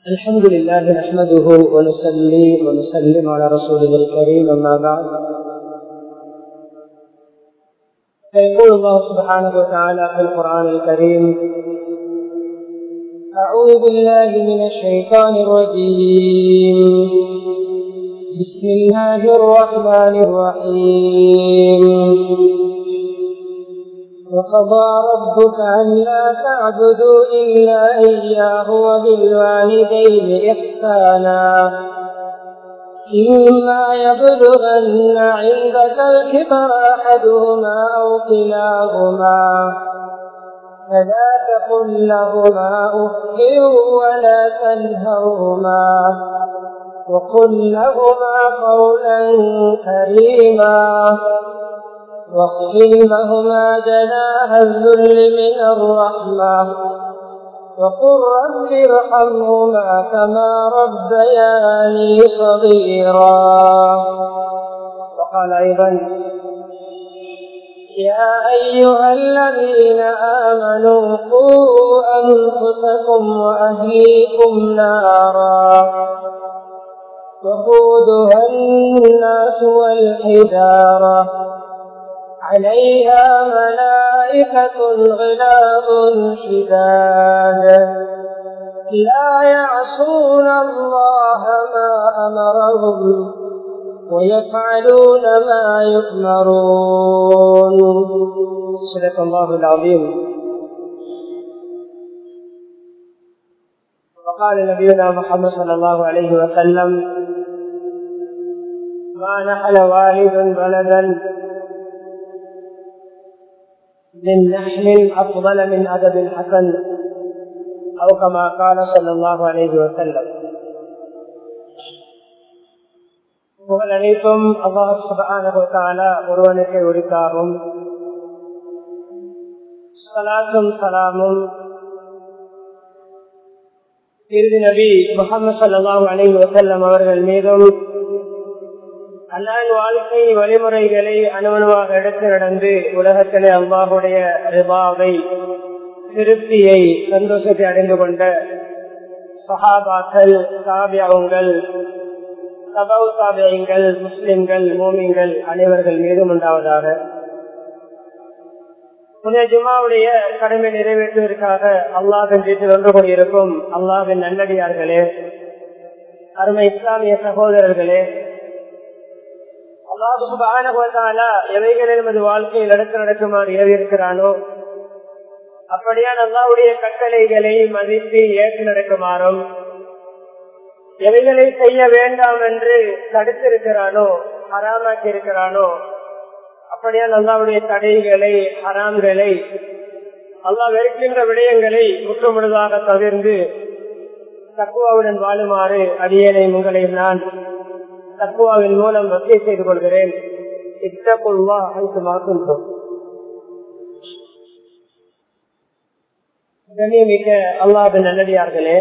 الحمد لله نحمده ونصلي ونسلم على رسوله الكريم أما بعد فيقول الله سبحانه وتعالى في القرآن الكريم أعوذ بالله من الشيطان الرجيم بسم الله الرحمن الرحيم وقضى ربك أن لا تعبدوا إلا إياه وبالوالدين إحسانا إما يبلغن عندك الكبر أحدهما أو كلاهما فلا تقل لهما أف ولا تنهرهما وقل لهما قولا كريما واخفض لهما جناح الذل من الرحمة وقل رب ارحمهما كما ربياني صغيرا وقال أيضا يا أيها الذين آمنوا قوا أنفسكم وأهليكم نارا وقودها الناس والحجارة عليها ملائكة غلاظ شداد لا يعصون الله ما أمرهم ويفعلون ما يؤمرون صدق الله العظيم وقال نبينا محمد صلى الله عليه وسلم ما نحل والد ولدا من نحل أفضل من أدب الحسن أو كما قال صلى الله عليه وسلم புகழ் அனைத்தும் அல்லாஹ் சுபான ஒருவனுக்கு உரித்தாகும் சலாத்தும் சலாமும் இறுதி நபி முகமது சல்லாஹூ அலி வசல்லம் அவர்கள் மீதும் அல்லாஹ் வாழ்க்கை வழிமுறைகளை அணுவணுவாக எடுத்து நடந்து உலகத்திலே அல்லாஹுடைய ரிபாவை திருப்தியை சந்தோஷத்தை அடைந்து கொண்ட சஹாபாக்கள் காவியாவுங்கள் சபவு சாபியங்கள் முஸ்லிம்கள் மோமிங்கள் அனைவர்கள் மீதும் உண்டாவதாக புனித ஜுமாவுடைய கடமை நிறைவேற்றுவதற்காக அல்லாஹின் வீட்டில் ஒன்று கொண்டிருக்கும் அல்லாஹின் நல்லடியார்களே அருமை இஸ்லாமிய சகோதரர்களே எவைகள் நமது வாழ்க்கையில் எடுத்து நடக்குமாறு ஏவிருக்கிறானோ அப்படியான் அல்லாவுடைய கட்டளைகளை மதித்து ஏற்று நடக்குமாறும் எவைகளை செய்ய வேண்டாம் என்று தடுத்திருக்கிறானோ ஹராமாக்கி இருக்கிறானோ அப்படியான் அல்லாவுடைய தடைகளை ஹராம்களை அல்லா வெறுக்கின்ற விடயங்களை முற்றுமுழுதாக தவிர்ந்து தக்குவாவுடன் வாழுமாறு அடியனை உங்களை நான் தக்குவாவின் மூலம் வசதி செய்து கொள்கிறேன் இத்தக்குள்வா அனைத்து மாற்றம் கண்ணியமிக்க அல்லாவின் நல்லடியார்களே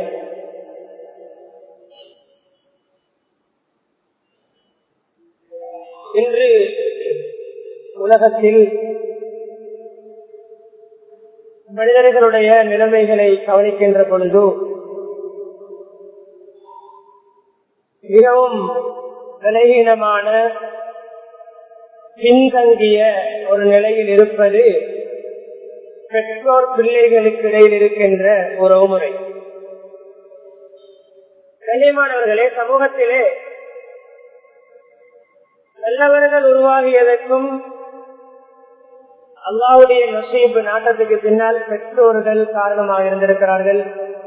இன்று உலகத்தில் மனிதர்களுடைய நிலைமைகளை கவனிக்கின்ற பொழுது மிகவும் விலகீனமான பின்தங்கிய ஒரு நிலையில் இருப்பது பெற்றோர் பிள்ளைகளுக்கு இடையில் இருக்கின்ற உறவுமுறை கண்ணியமானவர்களே சமூகத்திலே நல்லவர்கள் உருவாகியதற்கும் அல்லாவுடைய நசீபு நாட்டத்துக்கு பின்னால் பெற்றோர்கள் காரணமாக இருந்திருக்கிறார்கள்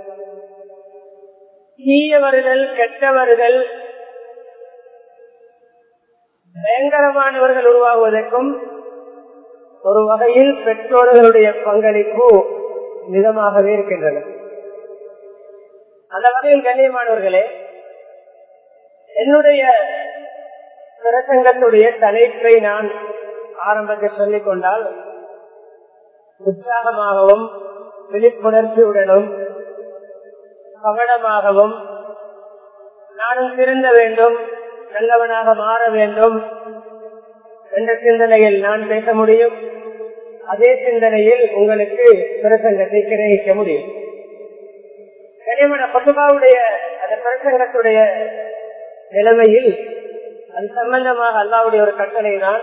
தீயவர்கள் கெட்டவர்கள் பயங்கரமானவர்கள் உருவாகுவதற்கும் ஒரு வகையில் பெற்றோர்களுடைய பங்களிப்பு மிதமாகவே இருக்கின்றன அந்த வகையில் கண்ணியமானவர்களே என்னுடைய பிரசங்கத்துடைய தலைப்பை நான் ஆரம்பத்தில் சொல்லிக் கொண்டால் உற்சாகமாகவும் விழிப்புணர்ச்சியுடனும் கவனமாகவும் நானும் திருந்த வேண்டும் நல்லவனாக மாற வேண்டும் என்ற சிந்தனையில் நான் பேச முடியும் அதே சிந்தனையில் உங்களுக்கு பிரசங்கத்தை கிரகிக்க முடியும் கனிமன பசுபாவுடைய அந்த பிரசங்கத்துடைய நிலைமையில் அது சம்பந்தமாக அல்லாவுடைய ஒரு கட்டளை தான்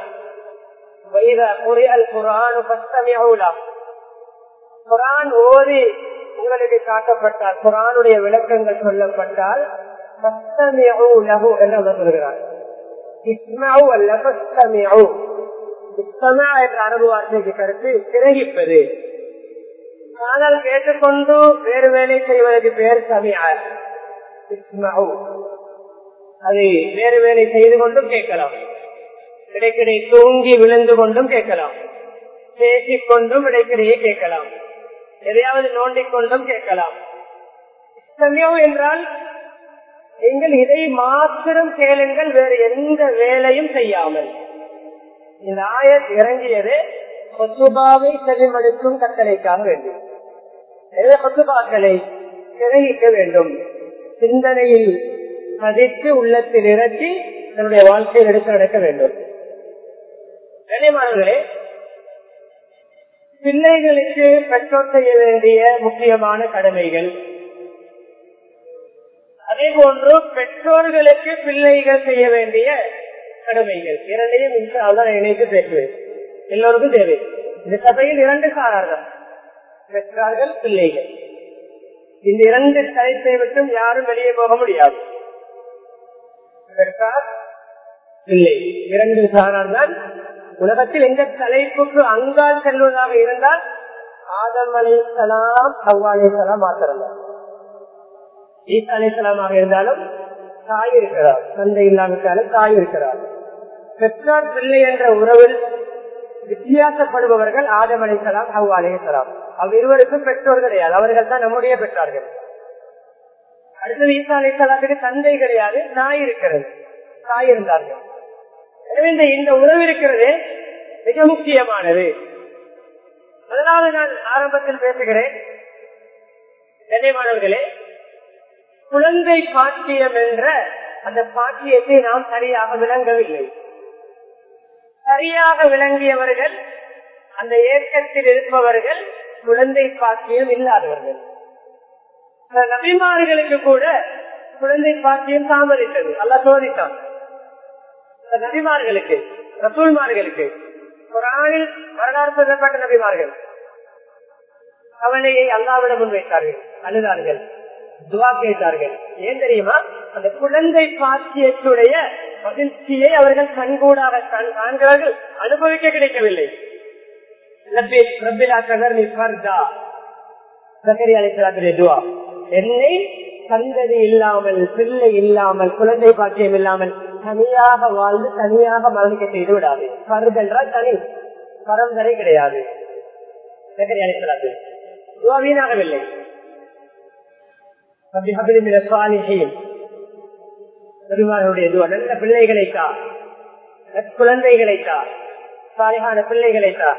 குரான் ஓதி உங்களுக்கு காட்டப்பட்டால் குரானுடைய விளக்கங்கள் சொல்லப்பட்டால் லகு என்று அவர் சொல்கிறார் இஸ்மாவு அல்ல பஸ்தமியு இஸ்தமா என்ற அரபு வார்த்தைக்கு கருத்து கிரகிப்பது ஆனால் கேட்டுக்கொண்டு வேறு வேலை செய்வதற்கு பேர் சமியா இஸ்மாவு அதை வேறு வேலை செய்து கொண்டும் கேட்கலாம் இடைக்கிடை தூங்கி விழுந்து கொண்டும் கேட்கலாம் பேசிக் கொண்டும் இடைக்கிடையே கேட்கலாம் எதையாவது நோண்டிக் கொண்டும் கேட்கலாம் சமயம் என்றால் நீங்கள் இதை மாத்திரம் கேளுங்கள் வேறு எந்த வேலையும் செய்யாமல் இந்த ஆயத் இறங்கியது கொத்துபாவை செவிமடுக்கும் கட்டளைக்காக வேண்டும் கொத்துபாக்களை கிரகிக்க வேண்டும் சிந்தனையில் பதித்து உள்ளத்தில் இறக்கி தன்னுடைய வாழ்க்கையில் எடுத்து நடக்க வேண்டும் கண்ணியமானவர்களே பிள்ளைகளுக்கு பெற்றோர் செய்ய வேண்டிய முக்கியமான கடமைகள் அதே போன்று பெற்றோர்களுக்கு பிள்ளைகள் செய்ய வேண்டிய கடமைகள் இரண்டையும் இன்ஷால்தான் இணைத்து பேசுவேன் எல்லோருக்கும் தேவை இந்த சபையில் இரண்டு சாரார்கள் பெற்றார்கள் பிள்ளைகள் இந்த இரண்டு தலைப்பை விட்டும் யாரும் வெளியே போக முடியாது பெற்றார் பிள்ளை இரண்டு சாரார் தான் உலகத்தில் எந்த தலைப்புக்கு அங்கால் செல்வதாக இருந்தால் ஆதம் அலைசலாம் ஹவ்வா அலைசலாம் மாத்திரம்தான் ஈசா அலைசலாமாக இருந்தாலும் தாய் இருக்கிறார் தந்தை இல்லாவிட்டாலும் தாய் இருக்கிறார் பெற்றார் பிள்ளை என்ற உறவில் வித்தியாசப்படுபவர்கள் ஆதம் அலைசலாம் ஹவ்வா அலைசலாம் அவ்விருவருக்கும் பெற்றோர் கிடையாது அவர்கள் தான் நம்முடைய பெற்றார்கள் அடுத்தது ஈசா அலைசலாத்துக்கு தந்தை கிடையாது தாய் இருக்கிறது தாய் இருந்தார்கள் எனவே இந்த இந்த உறவு இருக்கிறது மிக முக்கியமானது அதனால நான் ஆரம்பத்தில் பேசுகிறேன் கண்ணியமானவர்களே குழந்தை பாக்கியம் என்ற அந்த பாக்கியத்தை நாம் சரியாக விளங்கவில்லை சரியாக விளங்கியவர்கள் அந்த ஏக்கத்தில் இருப்பவர்கள் குழந்தை பாக்கியம் இல்லாதவர்கள் நபிமார்களுக்கு கூட குழந்தை பாக்கியம் தாமதித்தது அல்ல சோதித்தான் நபிமார்களுக்கு ரசூல்மார்களுக்கு குரானில் வரலாறு சொல்லப்பட்ட நபிமார்கள் கவலையை அல்லாவிடம் முன்வைத்தார்கள் அழுதார்கள் துவா கேட்டார்கள் ஏன் தெரியுமா அந்த குழந்தை பாக்கியத்துடைய மகிழ்ச்சியை அவர்கள் கண்கூடாக காண்கிறார்கள் அனுபவிக்க கிடைக்கவில்லை என்னை சந்ததி இல்லாமல் பிள்ளை இல்லாமல் குழந்தை பாக்கியம் இல்லாமல் தனியாக வாழ்ந்து தனியாக மரணிக்க செய்து விடாது பருது என்றால் தனி பரம்பரை கிடையாது வீணாகவில்லை நல்ல பிள்ளைகளைத்தா குழந்தைகளைத்தா சாலிகான பிள்ளைகளைத்தா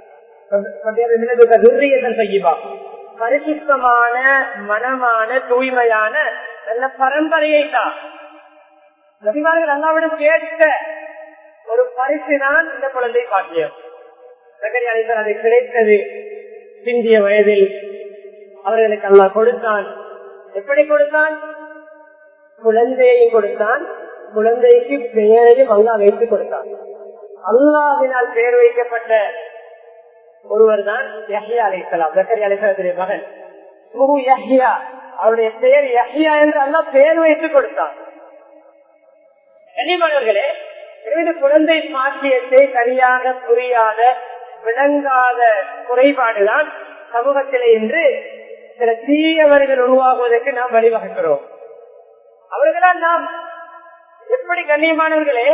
பரிசுத்தமான மனமான தூய்மையான நல்ல பரம்பரையை தான் நபிமார்கள் அல்லாவிடம் கேட்ட ஒரு பரிசு தான் இந்த குழந்தை பாக்கியம் அது கிடைத்தது பிந்திய வயதில் அவர்களுக்கு அல்லா கொடுத்தான் எப்படி கொடுத்தான் குழந்தையையும் கொடுத்தான் குழந்தைக்கு பெயரையும் அல்லா வைத்து கொடுத்தான் அல்லாவினால் பெயர் வைக்கப்பட்ட ஒருவர் தான் யஹ்யா அலிசலாம் ஜக்கரி அலிசலத்துடைய மகன் முகு யஹ்யா அவருடைய பெயர் யஹ்யா என்று அல்லா பெயர் வைத்து கொடுத்தான் கனிமணர்களே இந்த குழந்தை பாக்கியத்தை சரியாக புரியாத விளங்காத குறைபாடுதான் சமூகத்திலே இன்று சில தீயவர்கள் உருவாகுவதற்கு நாம் வழிவகுக்கிறோம் அவர்களால் நாம் எப்படி கண்ணியமானவர்களே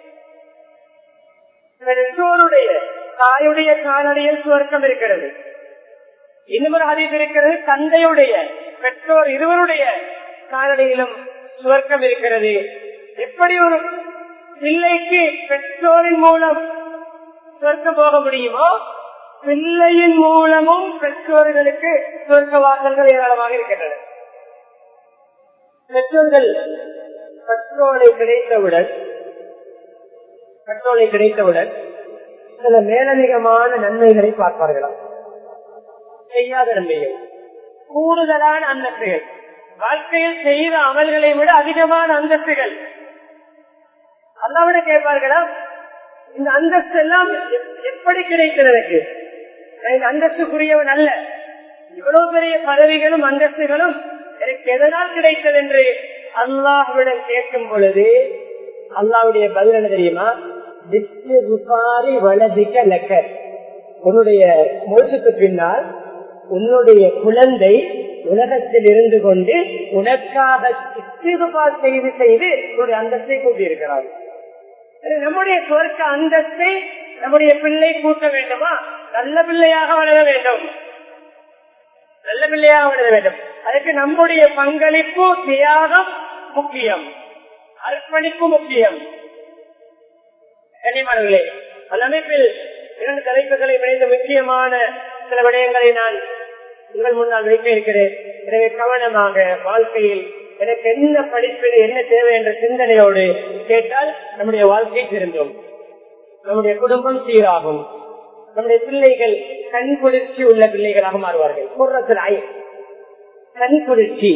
பெற்றோருடைய தாயுடைய காலடியில் சுவர்க்கம் இருக்கிறது இன்னும் ஒரு ஹதீஸ் இருக்கிறது தந்தையுடைய பெற்றோர் இருவருடைய காலடியிலும் சுவர்க்கம் இருக்கிறது எப்படி ஒரு பிள்ளைக்கு பெற்றோரின் மூலம் சொர்க்கம் போக முடியுமோ பிள்ளையின் மூலமும் பெற்றோர்களுக்கு சொர்க்க வாசல்கள் ஏராளமாக இருக்கின்றன பெற்றோர்கள் பெட்ரோலை கிடைத்தவுடன் பெட்ரோலை கிடைத்தவுடன் சில மேலதிகமான நன்மைகளை பார்ப்பார்களாம் செய்யாத நன்மைகள் கூடுதலான அன்னத்தைகள் வாழ்க்கையில் செய்த அமல்களை விட அதிகமான அந்தஸ்துகள் அல்லாவிட கேட்பார்களா இந்த அந்தஸ்து எல்லாம் எப்- எப்படி கிடைத்தது எனக்கு நான் இந்த அந்தஸ்துக்குரியவன் அல்ல இவ்வளவு பெரிய பதவிகளும் அந்தஸ்துகளும் எனக்கு எதனால் கிடைத்தது என்று அல்லாஹ்விடம் கேட்கும் பொழுது அல்லாவுடைய பதில் என்ன தெரியுமா திக்கு ருபாரி வலதிக்க லக்கர் உன்னுடைய மூச்சுக்கு பின்னால் உன்னுடைய குழந்தை உலகத்தில் இருந்து கொண்டு உனக்காக இஸ்திகுபார் செய்து செய்து உன்னுடைய அந்தஸ்தை கூட்டியிருக்கிறார் நம்முடைய சொர்க்க அந்தஸ்தை நம்முடைய பிள்ளை கூட்ட வேண்டுமா நல்ல பிள்ளையாக வளர வேண்டும் நல்ல பிள்ளையாக வளர வேண்டும் அதுக்கு நம்முடைய பங்களிப்பு தியாகம் முக்கியம் அர்ப்பணிப்பு முக்கியம் கண்ணியமானவர்களே அந்த அமைப்பில் இரண்டு தலைப்புகளை இணைந்த முக்கியமான சில விடயங்களை நான் உங்கள் முன்னால் வைக்க இருக்கிறேன் எனவே கவனமாக வாழ்க்கையில் எனக்கு என்ன படிப்பில் என்ன தேவை என்ற சிந்தனையோடு கேட்டால் நம்முடைய வாழ்க்கை திருந்தும் நம்முடைய குடும்பம் சீராகும் நம்முடைய பிள்ளைகள் கண் குளிர்ச்சி உள்ள பிள்ளைகளாக மாறுவார்கள் குர்ரத்தில் ஆய் கண் குளிர்ச்சி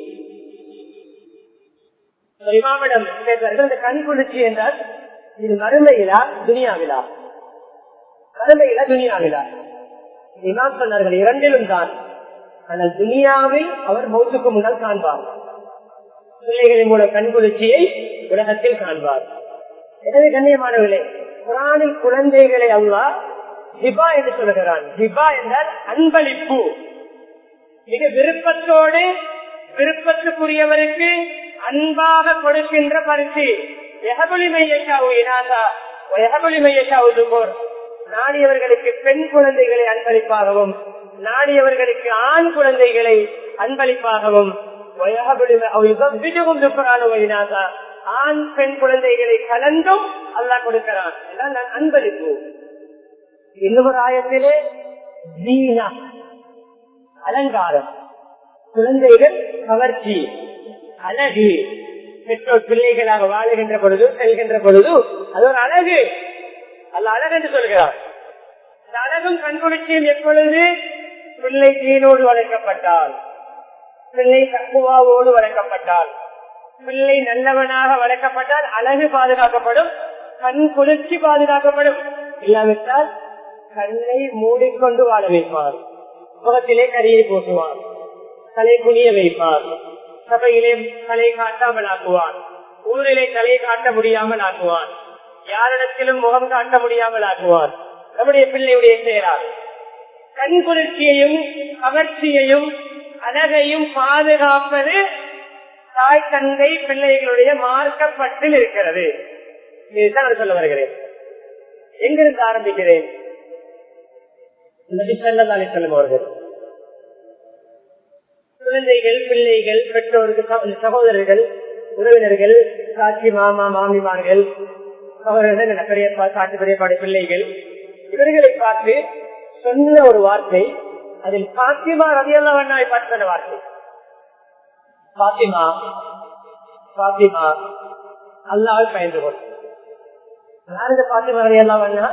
இமாமிடம் கேட்டார்கள் இந்த கண் குளிர்ச்சி என்றால் இது மறுமையிலா துனியாவிலா மறுமையிலா துனியாவிலா இமாம் சொன்னார்கள் இரண்டிலும் தான் ஆனால் துனியாவை அவர் மௌத்துக்கு முன்னால் காண்பார் பிள்ளைகளின் மூலம் கண் குளிர்ச்சியை உலகத்தில் காண்பார் எனவே கண்ணியமானவர்களே குரானில் குழந்தைகளை அவ்வா ஹிபா என்று சொல்லுகிறான் ஹிபா என்றால் அன்பளிப்பு மிக விருப்பத்தோடு விருப்பத்துக்குரியவருக்கு அன்பாக கொடுக்கின்ற பரிசு நாடியவர்களுக்கு பெண் குழந்தைகளை அன்பளிப்பாகவும் நாடியவர்களுக்கு ஆண் குழந்தைகளை அன்பளிப்பாகவும் ஆண் பெண் குழந்தைகளை கலந்தும் அல்லா கொடுக்கிறான் நான் அன்பளிப்பு இன்னொரு ஆயத்திலே ஜீனா அலங்காரம் குழந்தைகள் கவர்ச்சி அழகு பெற்றோர் பிள்ளைகளாக வாழுகின்ற பொழுது செல்கின்ற பொழுது அது ஒரு அழகு அல்ல அழகு என்று சொல்கிறார் இந்த அழகும் கண்குளிர்ச்சியும் எப்பொழுது பிள்ளை தீனோடு வளர்க்கப்பட்டால் பிள்ளை தக்குவாவோடு வளர்க்கப்பட்டால் பிள்ளை நல்லவனாக வளர்க்கப்பட்டால் அழகு பாதுகாக்கப்படும் கண் குளிர்ச்சி பாதுகாக்கப்படும் இல்லாவிட்டால் கண்ணை மூடிக்கொண்டு வாழ வைப்பார் முகத்திலே கரியை போட்டுவார் தலை குனிய வைப்பார் சபையிலே தலை காட்டாமல் ஆக்குவான் ஊரிலே தலை காட்ட முடியாமல் ஆக்குவான் யாரிடத்திலும் முகம் காட்ட முடியாமல் ஆக்குவான் நம்முடைய பிள்ளையுடைய செயலால் கண் குளிர்ச்சியையும் கவர்ச்சியையும் அழகையும் பாதுகாப்பது தாய் தந்தை பிள்ளைகளுடைய மார்க்கப்பட்டில் இருக்கிறது இதுதான் நான் சொல்ல வருகிறேன் எங்கிருந்து ஆரம்பிக்கிறேன் நபி ஸல்லல்லாஹு அலைஹி வஸல்லம் அவர்கள் குழந்தைகள் பிள்ளைகள் பெற்றோருக்கு சகோ- சகோதரர்கள் உறவினர்கள் சாட்சி மாமா மாமிமார்கள் சகோதரர்கள் பெரியப்பா சாட்சி பெரியப்பாடு பிள்ளைகள் இவர்களை பார்த்து சொன்ன ஒரு வார்த்தை அதில் பாத்திமா ரவியல்லா வண்ணாவை பார்த்து சொன்ன வார்த்தை பாத்திமா பாத்திமா அல்லாவை பயந்து கொண்டு யார் இந்த பாத்திமா ரவியல்லா வண்ணா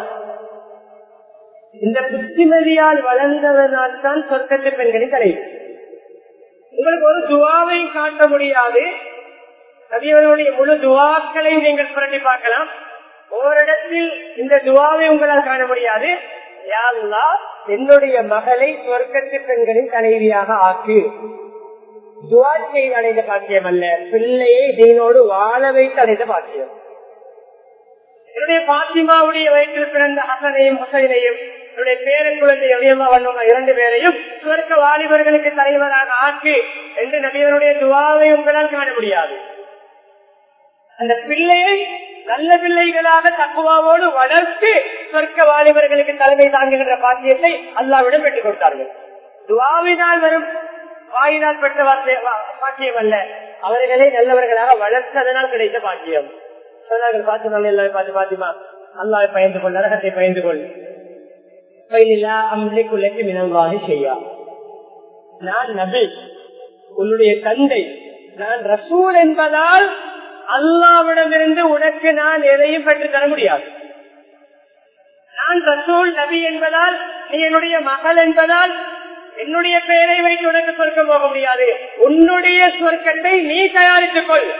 இந்த புத்திமதியால் வளர்ந்ததனால் தான் சொர்க்கத்து பெண்களின் தலைவர் உங்களுக்கு ஒரு துவாவை காட்ட முடியாது நபியவர்களுடைய முழு துவாக்களையும் நீங்கள் புரட்டி பார்க்கலாம் ஓரிடத்தில் இந்த துவாவை உங்களால் காண முடியாது யா அல்லாஹ், என்னுடைய மகளை சொர்க்கத்து பெண்களின் தலைவியாக ஆக்கு துவா செய்து அடைந்த பாக்கியம் அல்ல பிள்ளையை தீனோடு வாழ வைத்து அடைந்த பாக்கியம் என்னுடைய பாத்திமாவுடைய வயிற்றில் பிறந்த ஹசனையும் ஹுசைனையும் என்னுடைய பேர குழந்தை எளியமா வண்ணமா இரண்டு பேரையும் சுவர்க்க வாலிபர்களுக்கு தலைவராக ஆக்கு என்று நபியவருடைய துவாவை உங்களால் காண முடியாது அந்த பிள்ளையை நல்ல பிள்ளைகளாக தக்குவாவோடு வளர்த்து சொர்க்க வாலிபர்களுக்கு தலைமை தாங்குகின்ற பாக்கியத்தை அல்லாவிடம் பெற்றுக் கொடுத்தார்கள் துவாவினால் வரும் வாயினால் பெற்ற வார்த்தை- வா- பாக்கியம் அல்ல அவர்களை நல்லவர்களாக வளர்த்ததனால் கிடைத்த பாக்கியம் சொன்னார்கள் பாத்திமா எல்லாரும் பார்த்து பாத்திமா அல்லாவை பயந்து கொள் நரகத்தை பயந்து கொள் பயிலா அம்லிக்குள்ளைக்கு மினவாகி செய்யா நான் நபி உன்னுடைய தந்தை நான் ரசூல் என்பதால் அல்லாவிடமிருந்து உனக்கு நான் எதையும் பெற்று தர முடியாது நான் ரசூல் நபி என்பதால் நீ என்னுடைய மகள் என்பதால் என்னுடைய பெயரை வைத்து உனக்கு சொர்க்கம் போக முடியாது உன்னுடைய சொர்க்கத்தை நீ தயாரித்துக் கொள்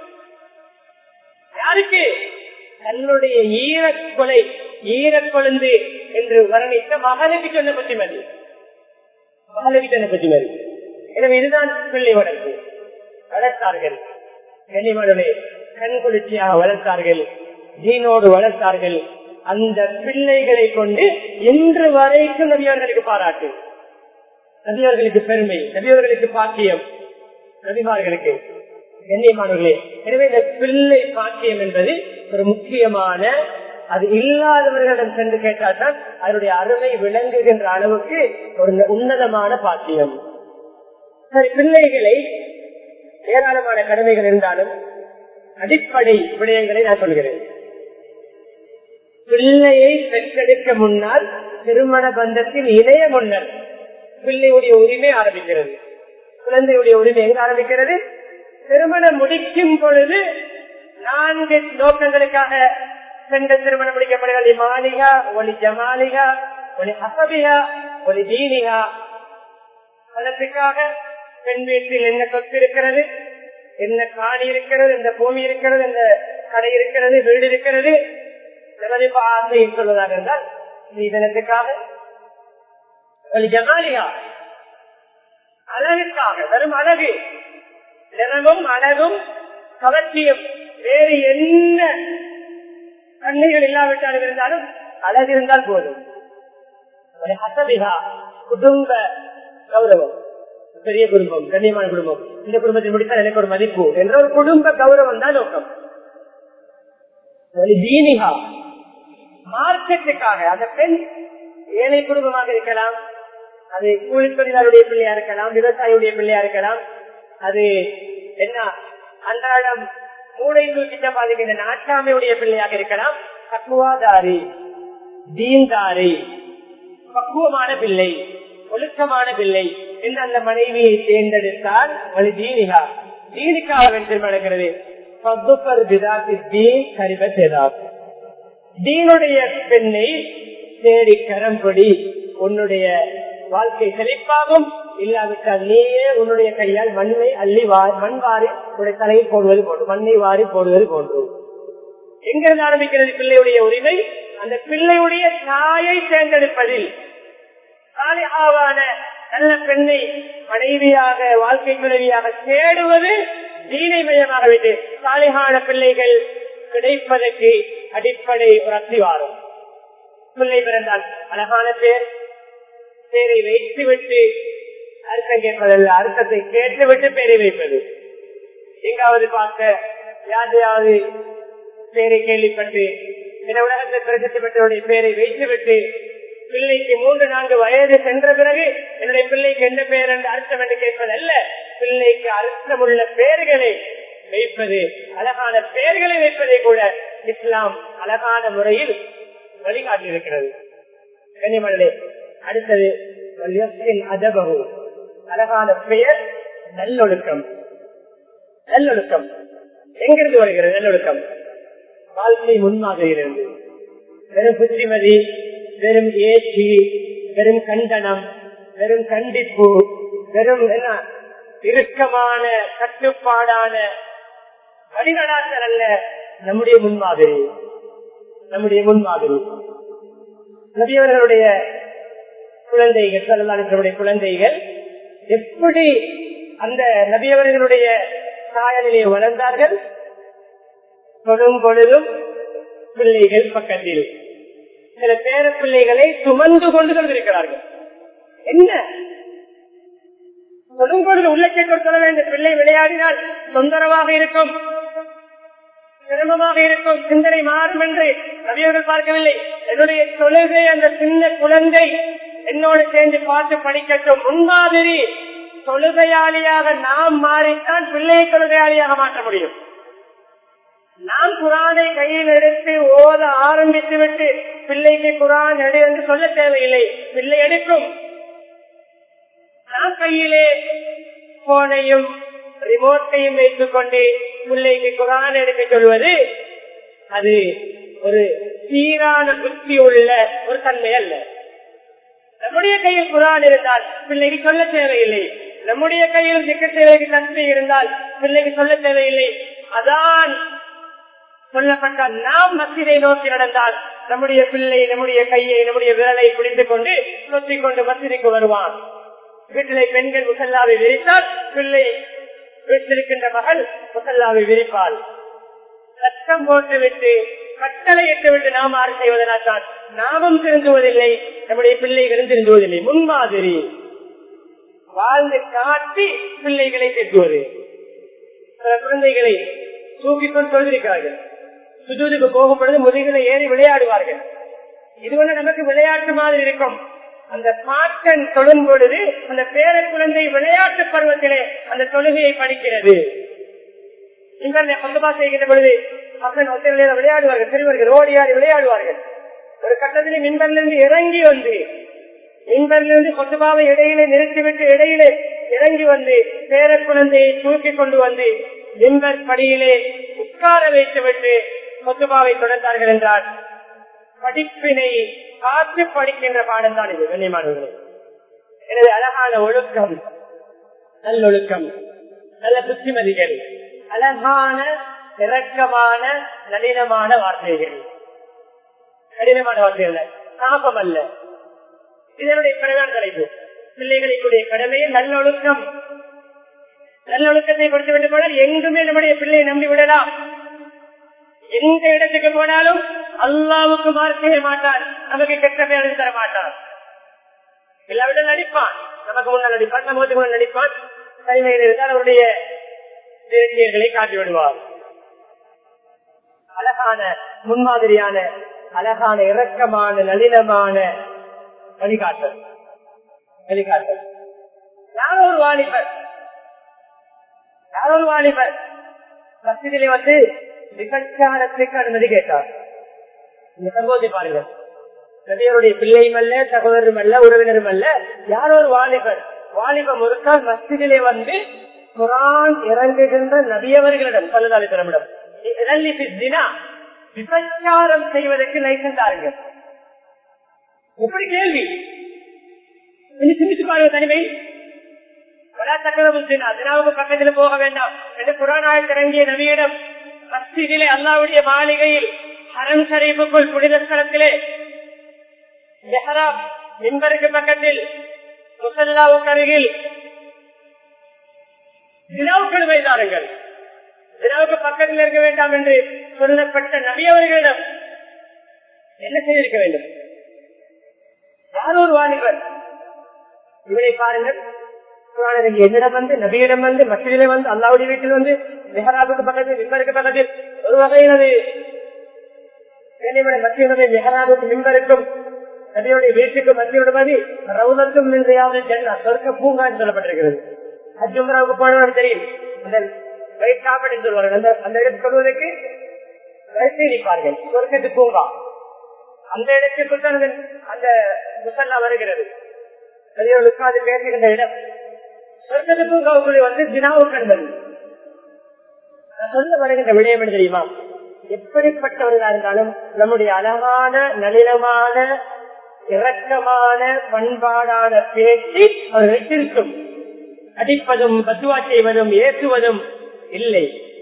யாருக்கு தன்னுடைய ஈரக்கொலை ஈரக்கொழுந்து என்று வர்ணித்த மகனுக்கு சொன்ன புத்திமதி மகளுக்கு சொன்ன புத்திமதி எனவே இதுதான் பிள்ளை வளர்ப்பு வளர்த்தார்கள் கன்னிமடலை கண் குளிர்ச்சியாக வளர்த்தார்கள் ஜீனோடு வளர்த்தார்கள் அந்த பிள்ளைகளை கொண்டு இன்று வரைக்கும் நபியவர்களுக்கு பாராட்டு நபியவர்களுக்கு பெருமை நபியவர்களுக்கு பாக்கியம் நபிமார்களுக்கு கண்ணியமானவர்களே எனவே இந்த பிள்ளை பாக்கியம் என்பது ஒரு முக்கியமான அது இல்லாதவர்களிடம் சென்று கேட்டால்தான் அதனுடைய அருமை விளங்குகின்ற அளவுக்கு ஒரு உன்னதமான பாக்கியம் சரி பிள்ளைகளை ஏராளமான கடமைகள் இருந்தாலும் அடிப்படை விடயங்களை நான் சொல்கிறேன் பிள்ளையை பெற்றெடுக்க முன்னால் திருமண பந்தத்தின் இணைய முன்னர் பிள்ளையுடைய உரிமை ஆரம்பிக்கிறது குழந்தையுடைய உரிமை எங்க ஆரம்பிக்கிறது திருமணம் முடிக்கும் பொழுது நான்கு நோக்கங்களுக்காக பெண்கள் திருமணம் முடிக்கப்படுகிறது மாளிகா ஒளி ஜமாலிகா ஒளி அசபிகா ஒளி தீனிகா அதற்காக பெண் வீட்டில் என்ன சொத்து இருக்கிறது என்ன காணி இருக்கிறது இந்த பூமி இருக்கிறது இந்த கடை இருக்கிறது வீடு இருக்கிறது ஆசை சொல்வதாக இருந்தால் இதனத்துக்காக ஒரு ஜமாலியா அழகுக்காக வெறும் அழகு நிறமும் அழகும் கவர்ச்சியும் வேறு என்ன கண்ணைகள் இல்லாவிட்டாலும் இருந்தாலும் அழகு இருந்தால் போதும் ஒரு ஹசபிகா குடும்ப கௌரவம் பெரிய குடும்பம் கண்ணியமான குடும்பம் இந்த குடும்பத்தை முடித்தால் எனக்கு ஒரு மதிப்பு என்ற ஒரு குடும்ப கௌரவம் தான் நோக்கம் தீனிகா மார்க்கெட்டுக்காக அந்த பெண் ஏழை குடும்பமாக இருக்கலாம் அது கூலி தொழிலாளருடைய பிள்ளையா இருக்கலாம் விவசாயியுடைய பிள்ளையா இருக்கலாம் அது என்ன அன்றாடம் மூளை தூக்கி சம்பாதிக்கின்ற நாட்டாமையுடைய பிள்ளையாக இருக்கலாம் தக்குவாதாரி தீன்தாரி பக்குவமான பிள்ளை ஒழுக்கமான பிள்ளை என்று அந்த மனைவியை தேர்ந்தெடுத்தால் அது தீனிகா தீனிக்காக வென்று நடக்கிறது தீனுடைய பெண்ணை தேடி கரம்படி உன்னுடைய வாழ்க்கை செழிப்பாகும் இல்லாவிட்டால் நீயே உன்னுடைய கையால் மண்ணை அள்ளி மண் வாரி உடைய தலையில் போடுவது போன்று மண்ணை வாரி போடுவது போன்று எங்கிருந்து ஆரம்பிக்கிறது பிள்ளையுடைய உரிமை அந்த பிள்ளையுடைய தாயை தேர்ந்தெடுப்பதில் சாலிஹாவான நல்ல பெண்ணை மனைவியாக வாழ்க்கை துணைவியாக தேடுவது தீனை மையமாக விட்டு சாலிகான பிள்ளைகள் கிடைப்பதற்கு அடிப்படை ஒரு அத்திவாரம் பிள்ளை பிறந்தால் அழகான பேர் பேரை வைத்து விட்டு அர்த்தம் கேட்பதல்ல அர்த்தத்தை கேட்டுவிட்டு பேரை வைப்பது எங்காவது பார்க்க யாரையாவது பேரை கேள்விப்பட்டு இந்த உலகத்தை பிரசித்தி பெற்றவருடைய பேரை வைத்துவிட்டு பிள்ளைக்கு மூன்று நான்கு வயது சென்ற பிறகு என்னுடைய பிள்ளைக்கு என்ன பெயர் என்று அர்த்தம் என்று கேட்பதல்ல பிள்ளைக்கு அர்த்தமுள்ள பெயர்களை வைப்பது அழகான பெயர்களை வைப்பதை கூட இஸ்லாம் அழகான முறையில் வழிகாட்டியிருக்கிறது கனிமலே அடுத்தது அதபகு அழகான பெயர் நல்லொழுக்கம் நல்லொழுக்கம் எங்கிருந்து வருகிறது நல்லொழுக்கம் வாழ்க்கை முன்மாதிரியிலிருந்து வெறும் புத்திமதி வெறும் ஏற்றி வெறும் கண்டனம் வெறும் கண்டிப்பு வெறும் என்ன இறுக்கமான கட்டுப்பாடான வழிநடாத்தல் அல்ல நம்முடைய முன்மாதிரி நம்முடைய முன்மாதிரி நபியவர்களுடைய குழந்தைகள் சொல்லலாடைய குழந்தைகள் எப்படி அந்த நபியவர்களுடைய சாயலிலே வளர்ந்தார்கள் தொழும் பொழுதும் பிள்ளைகள் பக்கத்தில் சில பேர பிள்ளைகளை சுமந்து கொண்டு கொண்டிருக்கிறார்கள் என்ன தொழும்பொழுது உள்ளத்தை சொல்ல வேண்டும் பிள்ளை விளையாடினால் தொந்தரவாக இருக்கும் சிரமமாக இருக்கும் சிந்தனை மாறும் என்று நபியர்கள் பார்க்கவில்லை என்னுடைய தொழுகை அந்த சின்ன குழந்தை என்னோடு சேர்ந்து பார்த்து படிக்கட்டும் முன்மாதிரி தொழுகையாளியாக நாம் மாறித்தான் பிள்ளையை தொழுகையாளியாக மாற்ற முடியும் நாம் குரானை கையில் எடுத்து ஓத ஆரம்பித்து விட்டு பிள்ளைக்கு குரான் எடு என்று சொல்ல தேவையில்லை பிள்ளை எடுக்கும் நாம் கையிலே போனையும் ரிமோட்டையும் வைத்துக் கொண்டு பிள்ளைக்கு குரான் எடுக்க சொல்வது அது ஒரு சீரான புத்தி உள்ள ஒரு தன்மை அல்ல நம்முடைய கையில் குரான் இருந்தால் பிள்ளைக்கு சொல்ல தேவையில்லை நம்முடைய கையில் சிக்க தேவைக்கு தன்மை இருந்தால் பிள்ளைக்கு சொல்ல தேவையில்லை அதான் சொல்லப்பட்ட நாம் மசிதை நோக்கி நடந்தால் நம்முடைய பிள்ளை நம்முடைய கையை நம்முடைய விரலை பிடித்துக் கொண்டு சொத்திக் கொண்டு மசிதிக்கு வருவான் வீட்டிலே பெண்கள் முசல்லாவை விரித்தால் பிள்ளை வீட்டிருக்கின்ற மகள் முசல்லாவை விரிப்பாள் சத்தம் போட்டுவிட்டு கட்டளையிட்டு விட்டு நாம் ஆறு செய்வதனால் தான் நாமும் திருந்துவதில்லை நம்முடைய பிள்ளைகளும் திருந்துவதில்லை முன்மாதிரி வாழ்ந்து காட்டி பிள்ளைகளை திட்டுவது சில குழந்தைகளை தூக்கிக்கொண்டு சொல்லிருக்கிறார்கள் சுஜூதுக்கு போகும் பொழுது முதுகில ஏறி விளையாடுவார்கள் இது ஒண்ணு நமக்கு விளையாட்டு மாதிரி இருக்கும் அந்த பாட்டன் தொழும் பொழுது அந்த பேர குழந்தை விளையாட்டு பருவத்திலே அந்த தொழுகையை படிக்கிறது இங்கே பந்தபா செய்கின்ற பொழுது மக்கள் ஒத்தரையில விளையாடுவார்கள் சிறுவர்கள் ஓடியாடி விளையாடுவார்கள் ஒரு கட்டத்தில் மின்பரிலிருந்து இறங்கி வந்து மின்பரிலிருந்து கொத்துபாவை இடையிலே நிறுத்திவிட்டு இடையிலே இறங்கி வந்து பேர குழந்தையை தூக்கி கொண்டு வந்து மின்பர் படியிலே உட்கார வைத்துவிட்டு கொத்துபாவை தொடர்ந்தார்கள் என்றால் படிப்பினை காத்து படிக்கின்ற பாடம் தான் இது கண்ணியமானவர்களே எனவே அழகான ஒழுக்கம் நல்லொழுக்கம் நல்ல புத்திமதிகள் அழகான இறக்கமான நளினமான வார்த்தைகள் கடினமான வார்த்தைகள் சாபம் அல்ல இதனுடைய பிரதான தலைப்பு பிள்ளைகளுடைய கடமையை நல்லொழுக்கம் நல்லொழுக்கத்தை கொடுத்து விட்டு போனால் எங்குமே நம்முடைய பிள்ளையை நம்பி விடலாம் எந்த இடத்துக்கு போனாலும் அல்லாவுக்கு மாறு செய்ய மாட்டான் நமக்கு கெட்ட பேர் தர மாட்டான் இல்லாவிட நடிப்பான் நமக்கு முன்னால் நடிப்பான் நமக்கு முன்னால் நடிப்பான் தனிமையில் இருந்தால் அவருடைய திருச்சியர்களை காட்டி விடுவார் அழகான முன்மாதிரியான அழகான இரக்கமான நளினமான வழிகாட்டல் வழிகாட்டல் யாரோ ஒரு வாலிபர் யாரோ ஒரு வாலிபர் மசிதிலே வந்து விபச்சாரத்துக்கு அனுமதி கேட்டார் இந்த சகோதரி பாருங்கள் நபியருடைய பிள்ளையும் அல்ல சகோதரரும் அல்ல உறவினரும் அல்ல யாரோ ஒரு வாலிபர் வாலிபம் ஒருக்கா மஸ்ஜிதிலே வந்து குரான் இறங்குகின்ற நபியவர்களிடம் சொல்லதாலித்தனமிடம் விபச்சாரம் செய்வதற்கு லைசன்ஸ் தாருங்கள் எப்படி கேள்வி சிந்திச்சு பாருங்க தனிமை அதனாவுக்கு பக்கத்தில் போக வேண்டாம் என்று குரானாய் இறங்கிய நபியிடம் மஸ்ஜிதிலே அல்லாவுடைய மாளிகையில் ஹரம் ஷரீஃபுக்குள் புனித ஸ்தலத்திலே மெஹராப் மின்பருக்கு பக்கத்தில் முசல்லாவுக்கு அருகில் தினாவுக்கு வைத்தாருங்கள் தினாவுக்கு பக்கத்தில் இருக்க வேண்டாம் என்று சொல்லப்பட்ட நபி அவர்களிடம் என்ன செய்திருக்க வேண்டும் யாரோ ஒரு வாலிபர் இவரை பாருங்கள் என்னிடம் வந்து நபியிடம் வந்து மசிதிலே வந்து அல்லாவுடைய வீட்டில் வந்து மெஹராபுக்கு பக்கத்தில் மின்பருக்கு பக்கத்தில் ஒரு வகையில் அது மத்தியுடைய மெஹராபுக்கு மின்பருக்கும் நபியுடைய வீட்டுக்கு மத்தியோட மாதிரி ரவுதத்தும் நின்றையாவது ஜன்னா சொர்க்க பூங்கா என்று சொல்லப்பட்டிருக்கிறது அஜுமராவுக்கு போனவன் தெரியும் அந்த வயிற்று சாப்பாடு சொல்வார்கள் அந்த அந்த இடத்துக்கு சொல்வதற்கு வரிசை நிற்பார்கள் சொர்க்கத்து பூங்கா அந்த இடத்திற்கு தான் அந்த முசல்லா வருகிறது உட்கார்ந்து பேசுகின்ற இடம் சொர்க்கத்து பூங்காவுக்குள்ளே வந்து தினாவுக்கு என்பது நான் சொல்ல வருகின்ற விடயம் என்ன தெரியுமா எப்படிப்பட்டவர்களா இருந்தாலும் நம்முடைய அழகான நளினமான இரக்கமான பண்பாடான பேச்சு அவர்களுக்கு இருக்கும் அடிப்பதும் பத்துவா செய்வதும் ஏற்றுவதும் இல்லை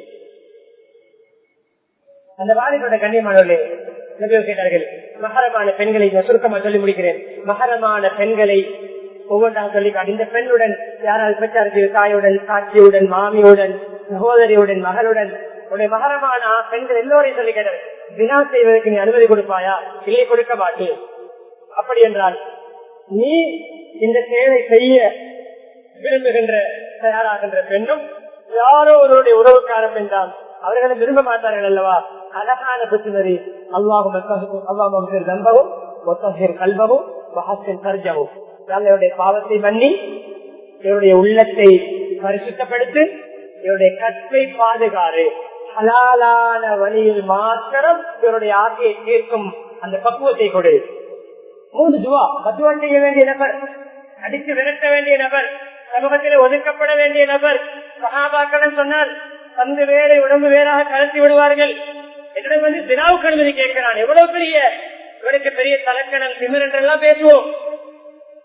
அந்த வாலிபோட கண்ணியமானவர்களே கேட்டார்கள் மகரமான பெண்களை சுருக்கமா சொல்லி முடிக்கிறேன் மகரமான பெண்களை ஒவ்வொன்றாக சொல்லி இந்த பெண்ணுடன் யாரால் பிரச்சாரத்தில் தாயுடன் சாட்சியுடன் மாமியுடன் சகோதரியுடன் மகளுடன் உடைய மகரமான பெண்கள் எல்லோரையும் சொல்லி கேட்டார் தினா செய்வதற்கு நீ அனுமதி கொடுப்பாயா இல்லை கொடுக்க மாட்டேன் அப்படி என்றால் நீ இந்த செயலை செய்ய விரும்புகின்ற தயாராகின்ற பெண்ணும் யாரோ ஒருவருடைய உறவுக்கார பெண் தான் அவர்களும் விரும்ப மாட்டார்கள் அல்லவா அழகான புத்தினரி அல்லாஹும் அல்லாஹும் நம்பவும் ஒத்தகர் கல்வவும் வஹசின் கர்ஜவும் இவருடைய பாவத்தை மன்னி இவருடைய உள்ளத்தை பரிசுத்தப்படுத்து இவருடைய கற்பை பாதுகாறு ஹலாலான வழியில் மாத்திரம் இவருடைய ஆசையை தீர்க்கும் அந்த பக்குவத்தை கொடு மூன்று துவா பத்துவா செய்ய வேண்டிய நபர் அடித்து விரட்ட வேண்டிய நபர் சமூகத்தில் ஒதுக்கப்பட வேண்டிய நபர் சகாபாக்கள் சொன்னால் தந்து வேலை உடம்பு வேறாக கலத்தி விடுவார்கள் என்னிடம் வந்து தினாவுக்கு அனுமதி கேட்கிறான் எவ்வளவு பெரிய இவனுக்கு பெரிய தலக்கணம் திமிர் என்றெல்லாம் பேசுவோம்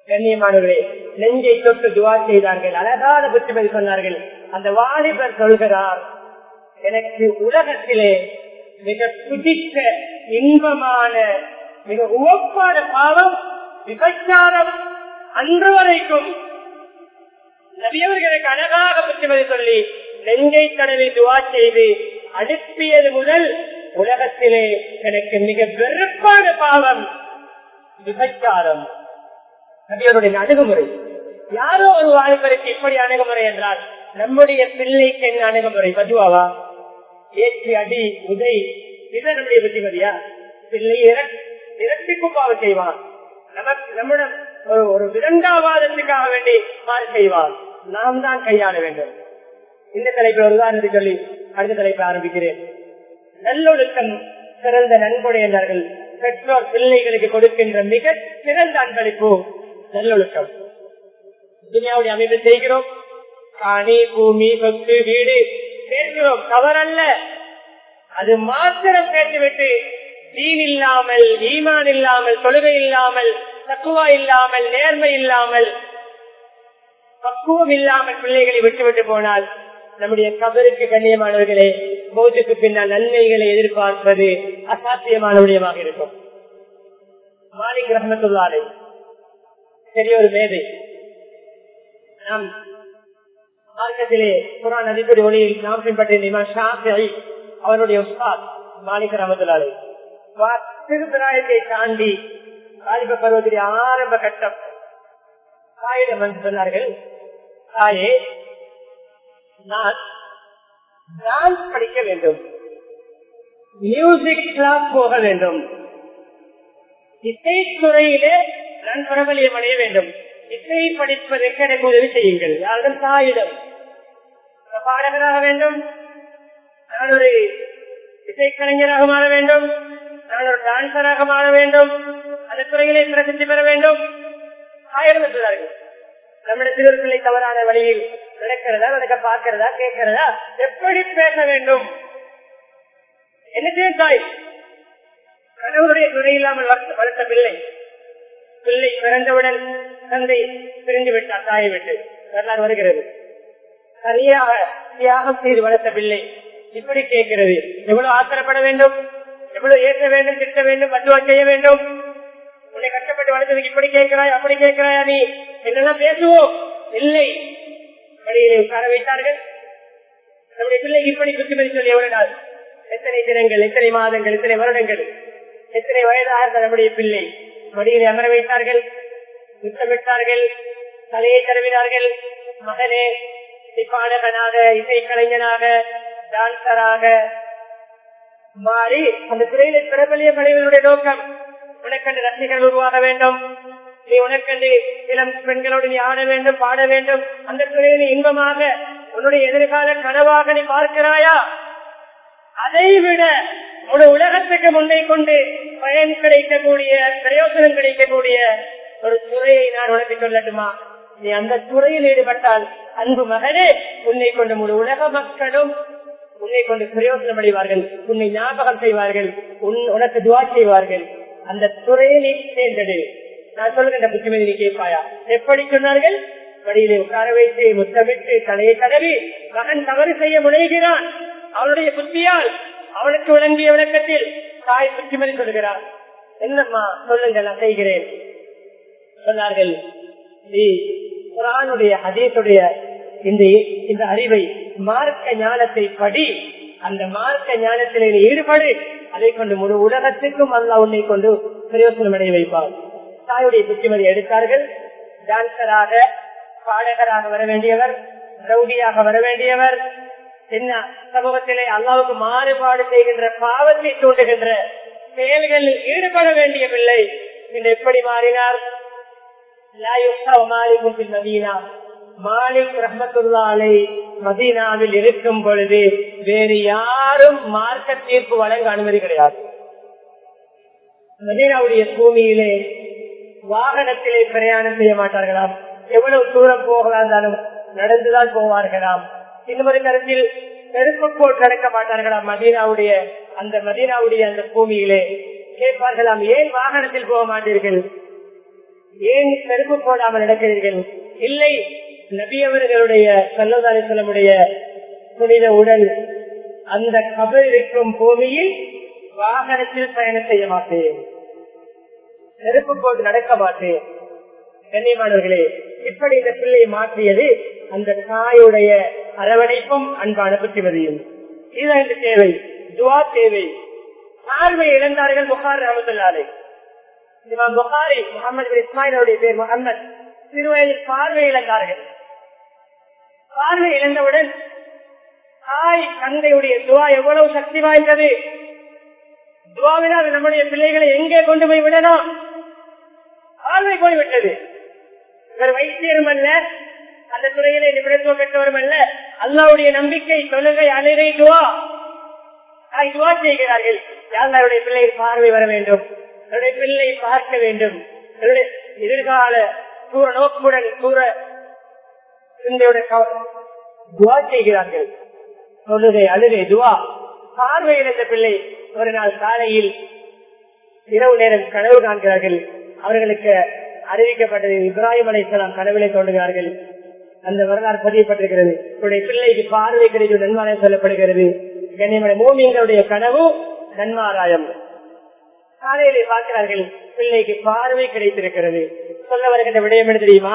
கண்ணியமானவர்களே நெஞ்சை தொட்டு துவா செய்தார்கள் அழகான புத்திமதி சொன்னார்கள் அந்த வாலிபர் சொல்கிறார் எனக்கு உலகத்திலே மிக பிடித்த இன்பமான மிக உவப்பான பாவம் விபச்சாரம் அன்று வரைக்கும் நபியவர்களுக்கு அழகாக புத்திமதி சொல்லி நெஞ்சை தடவி துவா செய்து அனுப்பியது முதல் உலகத்திலே எனக்கு மிக வெறுப்பான பாவம் விபச்சாரம் நபியவருடைய அணுகுமுறை யாரோ ஒரு வாலிபருக்கு இப்படி அணுகுமுறை என்றால் நம்முடைய பிள்ளைக்கு என்ன அணுகுமுறை பதுவாவா ஏற்றி அடி உதை இதுதான் நம்முடைய புத்திமதியா பிள்ளை இரட்டி குப்பாவை செய்வான் நமக்கு நம்மிடம் ஒரு ஒரு விரண்டாவாதத்துக்காக வேண்டி மாறு செய்வான் நாம் தான் கையாள வேண்டும் இந்த தலைப்பை ஒரு உதாரணத்தை சொல்லி அடுத்த தலைப்பை ஆரம்பிக்கிறேன் நல்லொழுக்கம் சிறந்த நன்கொடை என்றார்கள் பெற்றோர் பிள்ளைகளுக்கு கொடுக்கின்ற மிக சிறந்த அன்பளிப்பு நல்லொழுக்கம் துனியாவுடைய அமைப்பு செய்கிறோம் காணி பூமி சொத்து வீடு கேட்கிறோம் தவறல்ல அது மாத்திரம் கேட்டுவிட்டு தீன் இல்லாமல் ஈமான் இல்லாமல் தொழுகை இல்லாமல் தக்குவா இல்லாமல் நேர்மை இல்லாமல் பக்குவம் இல்லாமல் பிள்ளைகளை விட்டுவிட்டு போனால் நம்முடைய கபருக்கு கண்ணியமானவர்களே போதுக்கு பின்னால் நன்மைகளை எதிர்பார்ப்பது அசாத்தியமான விடயமாக இருக்கும் மாலிக் ரஹமத்துல்லாலை பெரிய ஒரு மேதை நாம் மார்க்கத்திலே குரான் அதிபதி ஒளியில் நாம் பின்பற்றிய அவருடைய உஸ்தாத் மாலிக் ரஹமத்துல்லாலை திருப்பிராயத்தை தாண்டி வாலிப பருவத்திலே ஆரம்ப கட்டம் தாயிடம் வந்து சொன்னார்கள் தாயே நான் டான்ஸ் படிக்க வேண்டும் மியூசிக் கிளாஸ் போக வேண்டும் இசைத்துறையிலே நான் பிரபலியம் அடைய வேண்டும் இசை படிப்பதற்கு எனக்கு உதவி செய்யுங்கள் யாரும் தாயிடம் பாடகராக வேண்டும் நான் ஒரு இசைக்கலைஞராக மாற வேண்டும் நான் ஒரு டான்சராக மாற வேண்டும் அந்த துறையிலே பிரசித்தி பெற வேண்டும் ஆயிரம் என்றார்கள் நம்முடைய திருப்பிள்ளை தவறான வழியில் நடக்கிறதா நடக்க பார்க்கிறதா கேட்கிறதா எப்படி பேச வேண்டும் என்ன செய்யும் தாய் கணவருடைய துணை இல்லாமல் வளர்த்த பிள்ளை பிள்ளை பிறந்தவுடன் தந்தை பிரிந்து விட்டார் தாயை விட்டு வரலாறு வருகிறது சரியாக தியாகம் செய்து வளர்த்த பிள்ளை இப்படி கேட்கிறது எவ்வளவு ஆத்திரப்பட வேண்டும் எவ்வளவு ஏற்ற வேண்டும் திட்ட வேண்டும் பத்துவா செய்ய வேண்டும் உன்னை கஷ்டப்பட்டு வளர்த்ததுக்கு இப்படி கேட்கிறாய் அப்படி கேட்கிறாயா நீ என்னெல்லாம் பேசுவோம் இல்லை வழியிலே உட்கார வைத்தார்கள் நம்முடைய பிள்ளை இப்படி புத்திமதி சொல்லி எவ்வளவு நாள் எத்தனை தினங்கள் எத்தனை மாதங்கள் எத்தனை வருடங்கள் எத்தனை வயதாக இருந்த நம்முடைய பிள்ளை வழியிலே அமர வைத்தார்கள் முத்தமிட்டார்கள் தலையை தருவினார்கள் மகனே பாடகனாக இசை கலைஞனாக டான்சராக மாறி அந்த துறையில பிரபலியம் அடைவதனுடைய நோக்கம் உனக்கண்டு ரசிகர்கள் உருவாக வேண்டும் நீ உனக்கண்டு இளம் பெண்களோடு நீ ஆட வேண்டும் பாட வேண்டும் அந்த துறையில் இன்பமாக உன்னுடைய எதிர்கால கனவாக நீ பார்க்கிறாயா அதை விட ஒரு உலகத்துக்கு முன்னே கொண்டு பயன் கிடைக்கக்கூடிய பிரயோசனம் கிடைக்கக்கூடிய ஒரு துறையை நான் உனக்கு சொல்லட்டுமா நீ அந்த துறையில் ஈடுபட்டால் அன்பு மகனே உன்னை கொண்டு முழு உலக மக்களும் உன்னை கொண்டு பிரயோசனம் அடைவார்கள் உன்னை ஞாபகம் செய்வார்கள் உனக்கு துவா செய்வார்கள் அந்த துறையை நீ சேர்ந்தது நான் சொல்லுகின்ற புத்திமதி நீ கேட்பாயா எப்படி சொன்னார்கள் வழியிலே உட்கார வைத்து முத்தமிட்டு தலையை தடவி மகன் தவறு செய்ய முனைகிறான் அவனுடைய புத்தியால் அவனுக்கு விளங்கிய விளக்கத்தில் தாய் புத்திமதி சொல்கிறார் என்னம்மா சொல்லுங்கள் நான் செய்கிறேன் சொன்னார்கள் நீ குரானுடைய அதேத்துடைய இந்த இந்த அறிவை மார்க்க ஞானத்தை படி அந்த மார்க்க ஞானத்திலே நீ ஈடுபடு அதை கொண்டு முழு உலகத்துக்கும் அல்ல உன்னை கொண்டு பிரயோசனம் அடைய வைப்பார் தாயுடைய புத்திமதி எடுத்தார்கள் டான்சராக பாடகராக வர வேண்டியவர் ரவுடியாக வர வேண்டியவர் என்ன சமூகத்திலே அல்லாவுக்கு மாறுபாடு செய்கின்ற பாவத்தை தூண்டுகின்ற செயல்களில் ஈடுபட வேண்டிய பிள்ளை இன்று எப்படி மாறினார் மாலிக் ரஹமத்துல்லாலை மதீனாவில் இருக்கும் பொழுது வேறு யாரும் மார்க்க தீர்ப்பு வழங்க அனுமதி கிடையாது மதீனாவுடைய பூமியிலே வாகனத்திலே பிரயாணம் செய்ய மாட்டார்களாம் எவ்வளவு தூரம் போகலாம் இருந்தாலும் நடந்துதான் போவார்களாம் இன்னொரு கருத்தில் நெருப்புக்கோள் நடக்க மாட்டார்களாம் மதீனாவுடைய அந்த மதீனாவுடைய அந்த பூமியிலே கேட்பார்களாம் ஏன் வாகனத்தில் போக மாட்டீர்கள் ஏன் செருப்பு போடாமல் நடக்கிறீர்கள் இல்லை நபி அவர்களுடைய சல்லதாரி சொல்லமுடைய புனித உடல் அந்த கபல் இருக்கும் பூமியில் வாகனத்தில் பயணம் செய்ய மாட்டேன் நெருப்பு போட்டு நடக்க மாட்டேன் கண்ணியமானவர்களே இப்படி இந்த பிள்ளை மாற்றியது அந்த தாயுடைய அரவணைப்பும் அன்பான புத்திமதியும் இதுதான் இந்த தேவை துவா தேவை பார்வை இழந்தார்கள் புகார் ரமத்துல்லாலே இமாம் புகாரி முகமது இஸ்மாயிலுடைய பேர் முகமது சிறுவயதில் பார்வை இழந்தார்கள் பார்வை இழந்தவுடன் தாய் தந்தையுடைய துவா எவ்வளவு சக்தி வாய்ந்தது துவாவினால் நம்முடைய பிள்ளைகளை எங்கே கொண்டு போய் விடலாம் பார்வை போய்விட்டது இவர் வைத்தியரும் அல்ல அந்த துறையிலே நிபுணத்துவம் பெற்றவரும் அல்ல அல்லாவுடைய நம்பிக்கை தொழுகை அழுகை துவா தாய் துவா செய்கிறார்கள் யாருடைய பிள்ளை பார்வை வர வேண்டும் என்னுடைய பிள்ளை பார்க்க வேண்டும் என்னுடைய எதிர்கால தூர நோக்குடன் தூர சிந்தையுடன் துவா செய்கிறார்கள் தொழுகை அழுகை துவா பார்வை இழந்த பிள்ளை ஒரு நாள் காலையில் இரவு நேரம் கனவு காண்கிறார்கள் அவர்களுக்கு அறிவிக்கப்பட்டது இப்ராஹிம் அலைசலாம் கனவிலை தோன்றுகிறார்கள் அந்த வரலாறு பதியப்பட்டிருக்கிறது உடைய பிள்ளைக்கு பார்வை கிடைக்கும் நன்மாராயம் சொல்லப்படுகிறது கண்ணியமனை மூமியங்களுடைய கனவு நன்மாராயம் காலையிலே பார்க்கிறார்கள் பிள்ளைக்கு பார்வை கிடைத்திருக்கிறது சொல்ல வருகின்ற விடயம் என்ன தெரியுமா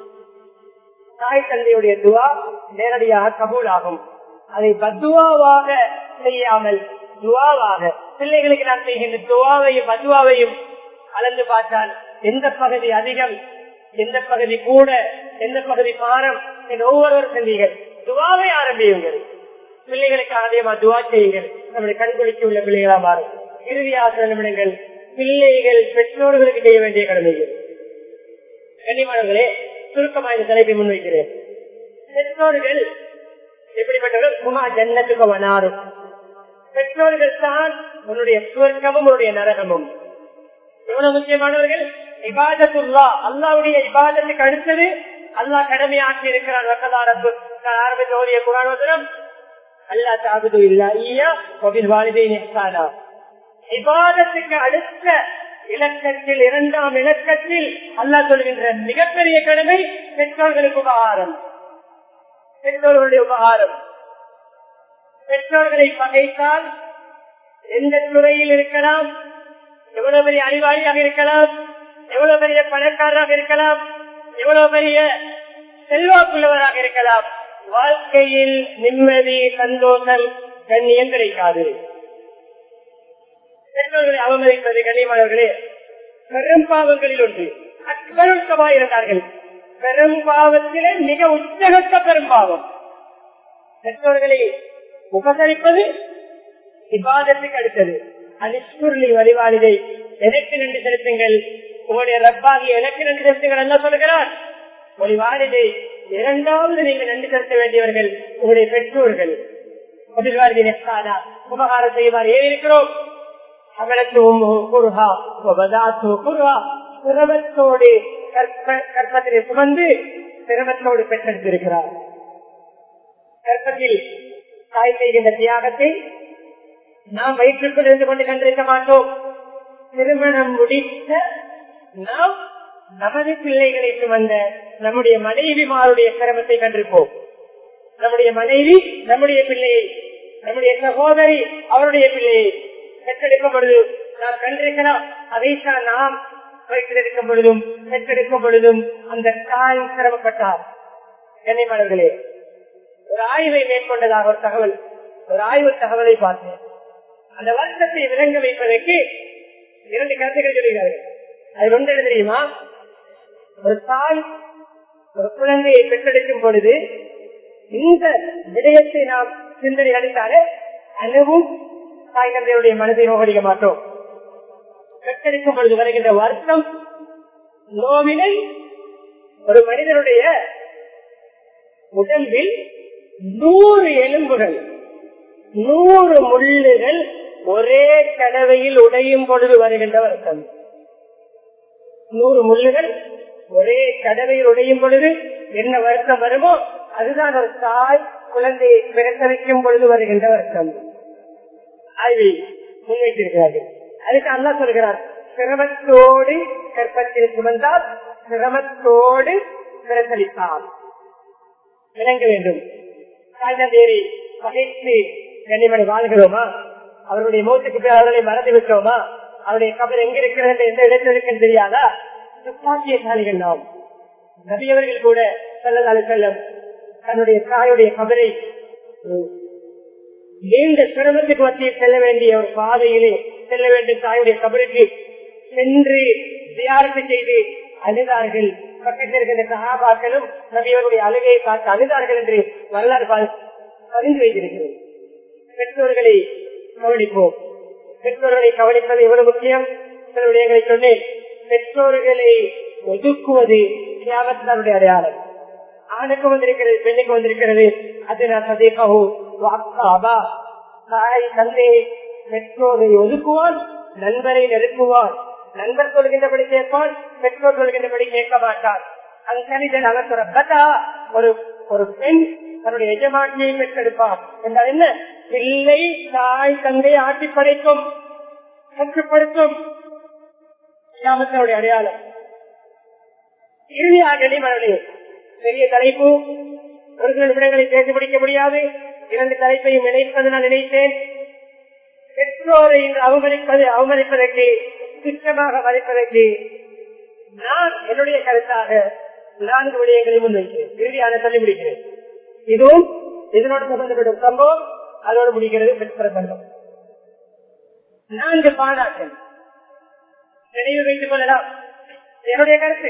தாய் தந்தையுடைய துவா நேரடியாக கபூல் ஆகும் அதை பத்துவாவாக செய்யாமல் துவாவாக பிள்ளைகளுக்கு நாம் செய்கின்ற துவாவையும் பத்துவாவையும் அளந்து பார்த்தால் எந்த பகுதி அதிகம் எந்த பகுதி கூட எந்த பகுதி பாரம் என்று ஒவ்வொருவர் சென்றீர்கள் துவாவை ஆரம்பியுங்கள் பிள்ளைகளுக்கு அதிகமா துவா செய்யுங்கள் நம்முடைய கண்குளிக்கு உள்ள பிள்ளைகளா மாறும் இறுதியாக நிமிடங்கள் பிள்ளைகள் பெற்றோர்களுக்கு செய்ய வேண்டிய கடமைகள் கண்ணியமானவர்களே சுருக்கமாக இந்த தலைப்பை முன்வைக்கிறேன் பெற்றோர்கள் எப்படிப்பட்டவர்கள் குமா ஜன்னத்துக்கு வனாரும் பெற்றோர்கள் தான் உன்னுடைய சுவர்க்கமும் உன்னுடைய நரகமும் எவ்வளவு முக்கியமானவர்கள் இபாதத்துல்லா அல்லாவுடைய இபாதத்துக்கு அடுத்தது அல்லாஹ் கடமையாக்கி இருக்கிறார் வக்கதாரப்பு ஆரம்பித்து ஓதிய குரானோதரம் அல்லா தாகுது இல்லா ஐயா வாழ்வை நிற்கானா இபாதத்துக்கு அடுத்த இலக்கத்தில் இரண்டாம் இலக்கத்தில் அல்லாஹ் சொல்கின்ற மிகப்பெரிய கடமை பெற்றோர்களுக்கு உபகாரம் பெற்றோர்களுடைய உபகாரம் பெற்றோர்களை பகைத்தால் எந்த துறையில் இருக்கலாம் எவ்வளவு பெரிய அறிவாளியாக இருக்கலாம் எவ்வளவு பெரிய பணக்காரராக இருக்கலாம் எவ்வளவு பெரிய செல்வாக்குள்ளவராக இருக்கலாம் வாழ்க்கையில் நிம்மதி சந்தோஷம் கண்ணியம் கிடைக்காது பெற்றோர்களை அவமதிப்பது கண்ணியமானவர்களே பெரும் பாவங்களில் ஒன்று அக்கருக்கமா இருந்தார்கள் பெரும் பாவத்திலே மிக உச்சகத்த பெரும் பாவம் பெற்றோர்களை உபசரிப்பது விவாதத்துக்கு அடுத்தது அனிஸ்குர்லி வழிவாளிதை எனக்கு நன்றி செலுத்துங்கள் உங்களுடைய ரப்பாகி எனக்கு நன்றி செலுத்துங்கள் என்ன சொல்கிறார் ஒரு வாரிதை இரண்டாவது நீங்கள் நன்றி செலுத்த வேண்டியவர்கள் உங்களுடைய பெற்றோர்கள் உபகாரம் செய்வார் ஏன் இருக்கிறோம் சிரமத்தோடு கற்பத்திலே சுமந்து சிரமத்தோடு பெற்றெடுத்திருக்கிறார் கற்பத்தில் தாய் செய்கின்ற தியாகத்தை நாம் வயிற்றுக்குள் இருந்து கொண்டு கண்டிருக்க மாட்டோம் திருமணம் முடித்த நாம் நமது பிள்ளைகளை சுமந்த நம்முடைய மனைவிமாருடைய சிரமத்தை கண்டிருப்போம் நம்முடைய மனைவி நம்முடைய பிள்ளையை நம்முடைய சகோதரி அவருடைய பிள்ளையை பெற்றெடுக்கும் பொழுது நாம் கண்டிருக்கலாம் அதைத்தான் நாம் வைத்திருக்கும் பொழுதும் பெற்றெடுக்கும் பொழுதும் அந்த தாய் சிரமப்பட்டார் கண்ணியமானவர்களே ஒரு ஆய்வை மேற்கொண்டதாக ஒரு தகவல் ஒரு ஆய்வு தகவலை பார்த்தேன் அந்த வருஷத்தை விளங்க வைப்பதற்கு இரண்டு கருத்துக்கள் சொல்கிறார்கள் அது ஒன்று என்ன தெரியுமா ஒரு தாய் ஒரு குழந்தையை பெற்றெடுக்கும் பொழுது இந்த விடயத்தை நாம் சிந்தனை அளித்தாலே அளவும் தாய் தந்தையுடைய மனதை நோகடிக்க மாட்டோம் பெற்றெடுக்கும் பொழுது வருகின்ற வருத்தம் நோவினை ஒரு மனிதனுடைய உடம்பில் நூறு எலும்புகள் நூறு முள்ளுகள் ஒரே கடவையில் உடையும் பொழுது வருகின்ற வருத்தம் நூறு முள்ளுகள் ஒரே கடவையில் உடையும் பொழுது என்ன வருத்தம் வருமோ அதுதான் ஒரு தாய் குழந்தையை பிரசவிக்கும் பொழுது வருகின்ற வருத்தம் ஆய்வை முன்வைத்திருக்கிறார்கள் அதுக்கு அல்லா சொல்கிறார் சிரமத்தோடு கற்பத்தில் சுமந்தால் சிரமத்தோடு பிரசலித்தால் விளங்க வேண்டும் தாய்தந்தேரி பகைத்து கண்ணிமணி வாழ்கிறோமா அவருடைய மூச்சுக்கு பிறகு அவர்களை மறந்து விட்டோமா அவருடைய கபர் எங்க இருக்கிறது என்று எந்த இடத்தில் இருக்குன்னு தெரியாதா துப்பாக்கியசாலிகள் நாம் நபியவர்கள் கூட செல்லதாலும் செல்லம் தன்னுடைய தாயுடைய கபரை நீண்ட சிரமத்துக்கு மத்தியில் செல்ல வேண்டிய ஒரு பாதையிலே செல்ல வேண்டும் தாயுடைய கபருக்கு சென்று தியாரத்தை செய்து அழுதார்கள் பக்கத்தில் இருக்கின்ற சகாபாக்களும் நபியவருடைய அழுகையை பார்த்து அழுதார்கள் என்று வரலாறு பதிந்து வைத்திருக்கிறது பெற்றோர்களை கவனிப்போம் பெற்றோர்களை கவனிப்பது எவ்வளவு முக்கியம் சில விடயங்களை சொன்னேன் பெற்றோர்களை ஒதுக்குவது தியாகத்தினுடைய அடையாளம் ஆணுக்கு வந்திருக்கிறது பெண்ணுக்கு வந்திருக்கிறது அது நான் சதேகாவோ அக்காபா தாய் தந்தை பெற்றோரை ஒதுக்குவான் நண்பரை நெருக்குவான் நண்பர் சொல்கின்றபடி கேட்பான் பெற்றோர் சொல்கின்றபடி கேட்க மாட்டான் அங்கனிதன் அவர் கதா ஒரு ஒரு பெண் தன்னுடைய எஜமாட்டியை பெற்றெடுப்பார் என்றால் என்ன பிள்ளை தாய் தந்தை ஆட்சி படைக்கும் கட்டுப்படுத்தும் கிராமத்தினுடைய அடையாளம் இறுதியாக மனதிலே பெரிய தலைப்பு ஒரு சில நிமிடங்களை பேசி முடிக்க முடியாது இரண்டு தலைப்பையும் இணைப்பது நான் நினைத்தேன் பெற்றோரை இன்று அவமதிப்பது அவமதிப்பதற்கு திட்டமாக மதிப்பதற்கு நான் என்னுடைய கருத்தாக நான்கு விடயங்களை முன்வைக்கிறேன் இறுதியான சொல்லி முடிக்கிறேன் இதுவும் இதனோடு சம்பந்தப்பட்ட சம்பவம் அதோடு முடிகிறது பெற்ற சம்பவம் நான்கு பாடாக்கள் நினைவு வைத்துக் கொள்ளலாம் என்னுடைய கருத்து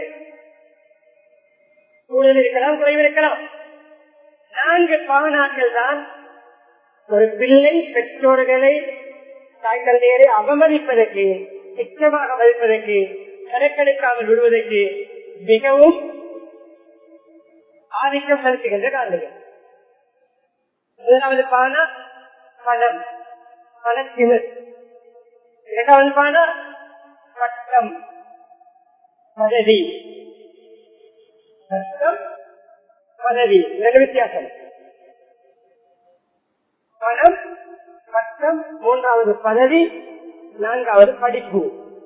சூழல் இருக்கலாம் குறைவு இருக்கலாம் நான்கு பானாக்கள் தான் ஒரு பிள்ளை பெற்றோர்களை தாய் தந்தையரை அவமதிப்பதற்கு திட்டமாக மதிப்பதற்கு கணக்கெடுக்காமல் விடுவதற்கு மிகவும் ஆதிக்கம் செலுத்துகின்ற காரணங்கள் முதலாவது பானா பணம் பணத்தினர் இரண்டாவது பானா பட்டம் பதவி பட்டம் பதவி இரண்டு வித்தியாசம் பணம் பட்டம் மூன்றாவது பதவி நான்காவது படிப்பு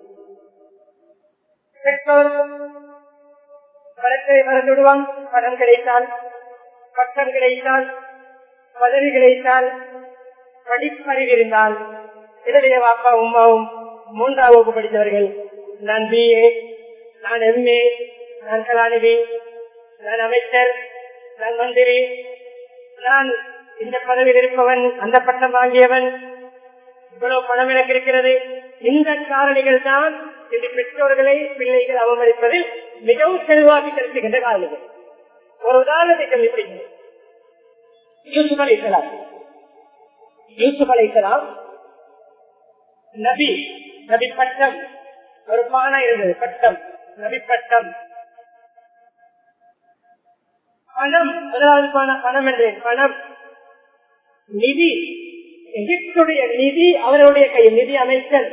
பெற்றோர் பணத்தை மறந்து விடுவான் பணம் கிடைத்தால் பட்டம் கிடைத்தால் பதவி கிடைத்தால் படிப்பறிவு இருந்தால் என்னுடைய அப்பா உமாவும் மூன்றாம் வகுப்பு படித்தவர்கள் நான் பிஏ நான் எம்ஏ நான் கலாநிதி நான் அமைச்சர் நான் மந்திரி நான் இந்த பதவியில் இருப்பவன் அந்த பட்டம் வாங்கியவன் இவ்வளவு பணம் எனக்கு இருக்கிறது இந்த காரணிகள் தான் இந்த பெற்றோர்களை பிள்ளைகள் அவமதிப்பதில் மிகவும் செல்வாக்கு செலுத்துகின்ற காரணிகள் ஒரு உதாரணத்தை சொல்லிவிடுகிறேன் யூசுப் அலைசலாம் யூசுப் அலைசலாம் நபி நபி பட்டம் ஒரு பானை இருந்தது பட்டம் நபி பட்டம் பணம் முதலாவது பணம் பணம் என்றேன் பணம் நிதி எகிப்துடைய நிதி அவருடைய கையில் நிதி அமைச்சர்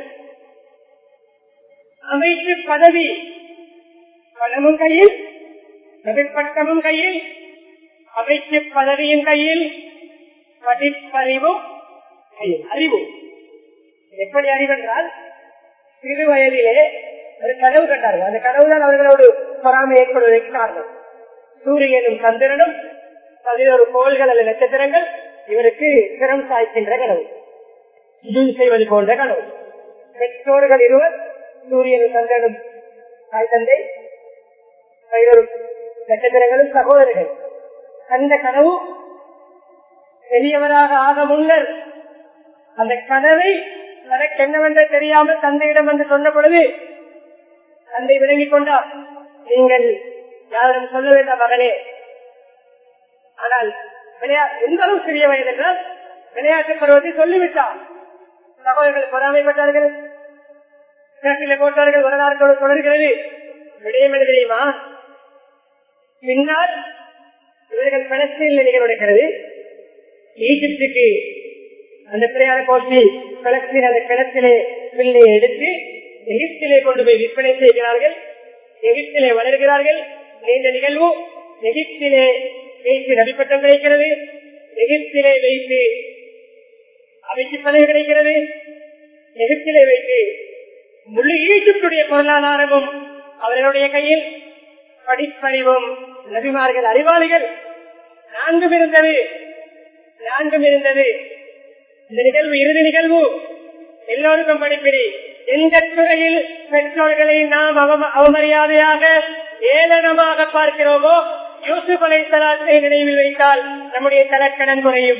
அமைச்சு பதவி பணமும் கையில் பட்டமும் கையில் அமைச்சு பதவியும் கையில் படிப்பறிவும் கையில் அறிவு எப்படி அறிவென்றால் சிறு வயதிலே ஒரு கனவு கண்டார்கள் அந்த கனவுதான் அவர்களோடு பொறாமை ஏற்படுவதற்கு காரணம் சூரியனும் சந்திரனும் பதினோரு கோள்கள் அல்ல நட்சத்திரங்கள் இவருக்கு சிரம் சாய்க்கின்ற கனவு இது செய்வது போன்ற கனவு பெற்றோர்கள் இருவர் சூரியனும் சந்திரனும் தாய் தந்தை பதினோரு நட்சத்திரங்களும் சகோதரர்கள் அந்த கனவு பெரியவராக ஆக முன்னர் அந்த கனவை தனக்கு என்னவென்று தெரியாமல் தந்தையிடம் வந்து சொன்ன பொழுது தந்தை விளங்கிக் கொண்டார் நீங்கள் யாரிடம் சொல்ல வேண்டாம் மகனே ஆனால் எந்த அளவு சிறிய வயது என்றால் விளையாட்டு பருவத்தை சொல்லிவிட்டார் சகோதரர்கள் பொறாமைப்பட்டார்கள் கிணற்றில போட்டார்கள் வரலாறு தொடர்கிறது விடயம் என்ன தெரியுமா பின்னால் இவர்கள் பலஸ்தீனில் நிகழ்வு நடக்கிறது ஈஜிப்டுக்கு அந்த பிரயாண கோஷ்டி பலஸ்தீன் அந்த கிணத்திலே பிள்ளையை எடுத்து எகிப்திலே கொண்டு போய் விற்பனை செய்கிறார்கள் எகிப்திலே வளர்கிறார்கள் நீண்ட நிகழ்வு எகிப்திலே வைத்து நபிப்பட்டம் கிடைக்கிறது எகிப்திலே வைத்து அமைச்சு பதவி கிடைக்கிறது எகிப்திலே வைத்து முழு ஈஜிப்டுடைய பொருளாதாரமும் அவர்களுடைய கையில் படிப்பறிவும் நபிமார்கள் அறிவாளிகள் நான்கும் இருந்தது நான்கும் இருந்தது இந்த நிகழ்வு இறுதி நிகழ்வு எல்லோருக்கும் படிப்பிடி எந்த துறையில் பெற்றோர்களை நாம் அவம- அவமரியாதையாக ஏளனமாக பார்க்கிறோமோ யூசுப் அலை சலாத்தை நினைவில் வைத்தால் நம்முடைய தலக்கடன் குறையும்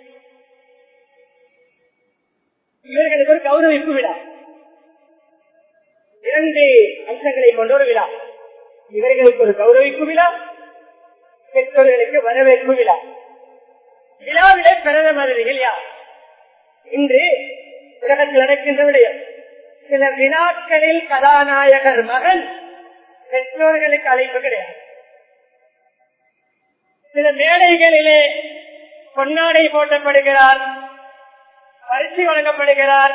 இவர்களுக்கு ஒரு கௌரவிப்பு விழா இரண்டு அம்சங்களை கொண்ட ஒரு விழா இவர்களுக்கு ஒரு கௌரவிப்பு விழா பெற்றோர்களுக்கு வரவேற்பு விழா விழாவிலே பிறந்த மாதிரிகள் யார் இன்று உலகத்தில் நடக்கின்ற விடயம் சில விழாக்களில் கதாநாயகர் மகன் பெற்றோர்களுக்கு அழைப்பு கிடையாது சில மேடைகளிலே பொன்னாடை போட்டப்படுகிறார் பரிசு வழங்கப்படுகிறார்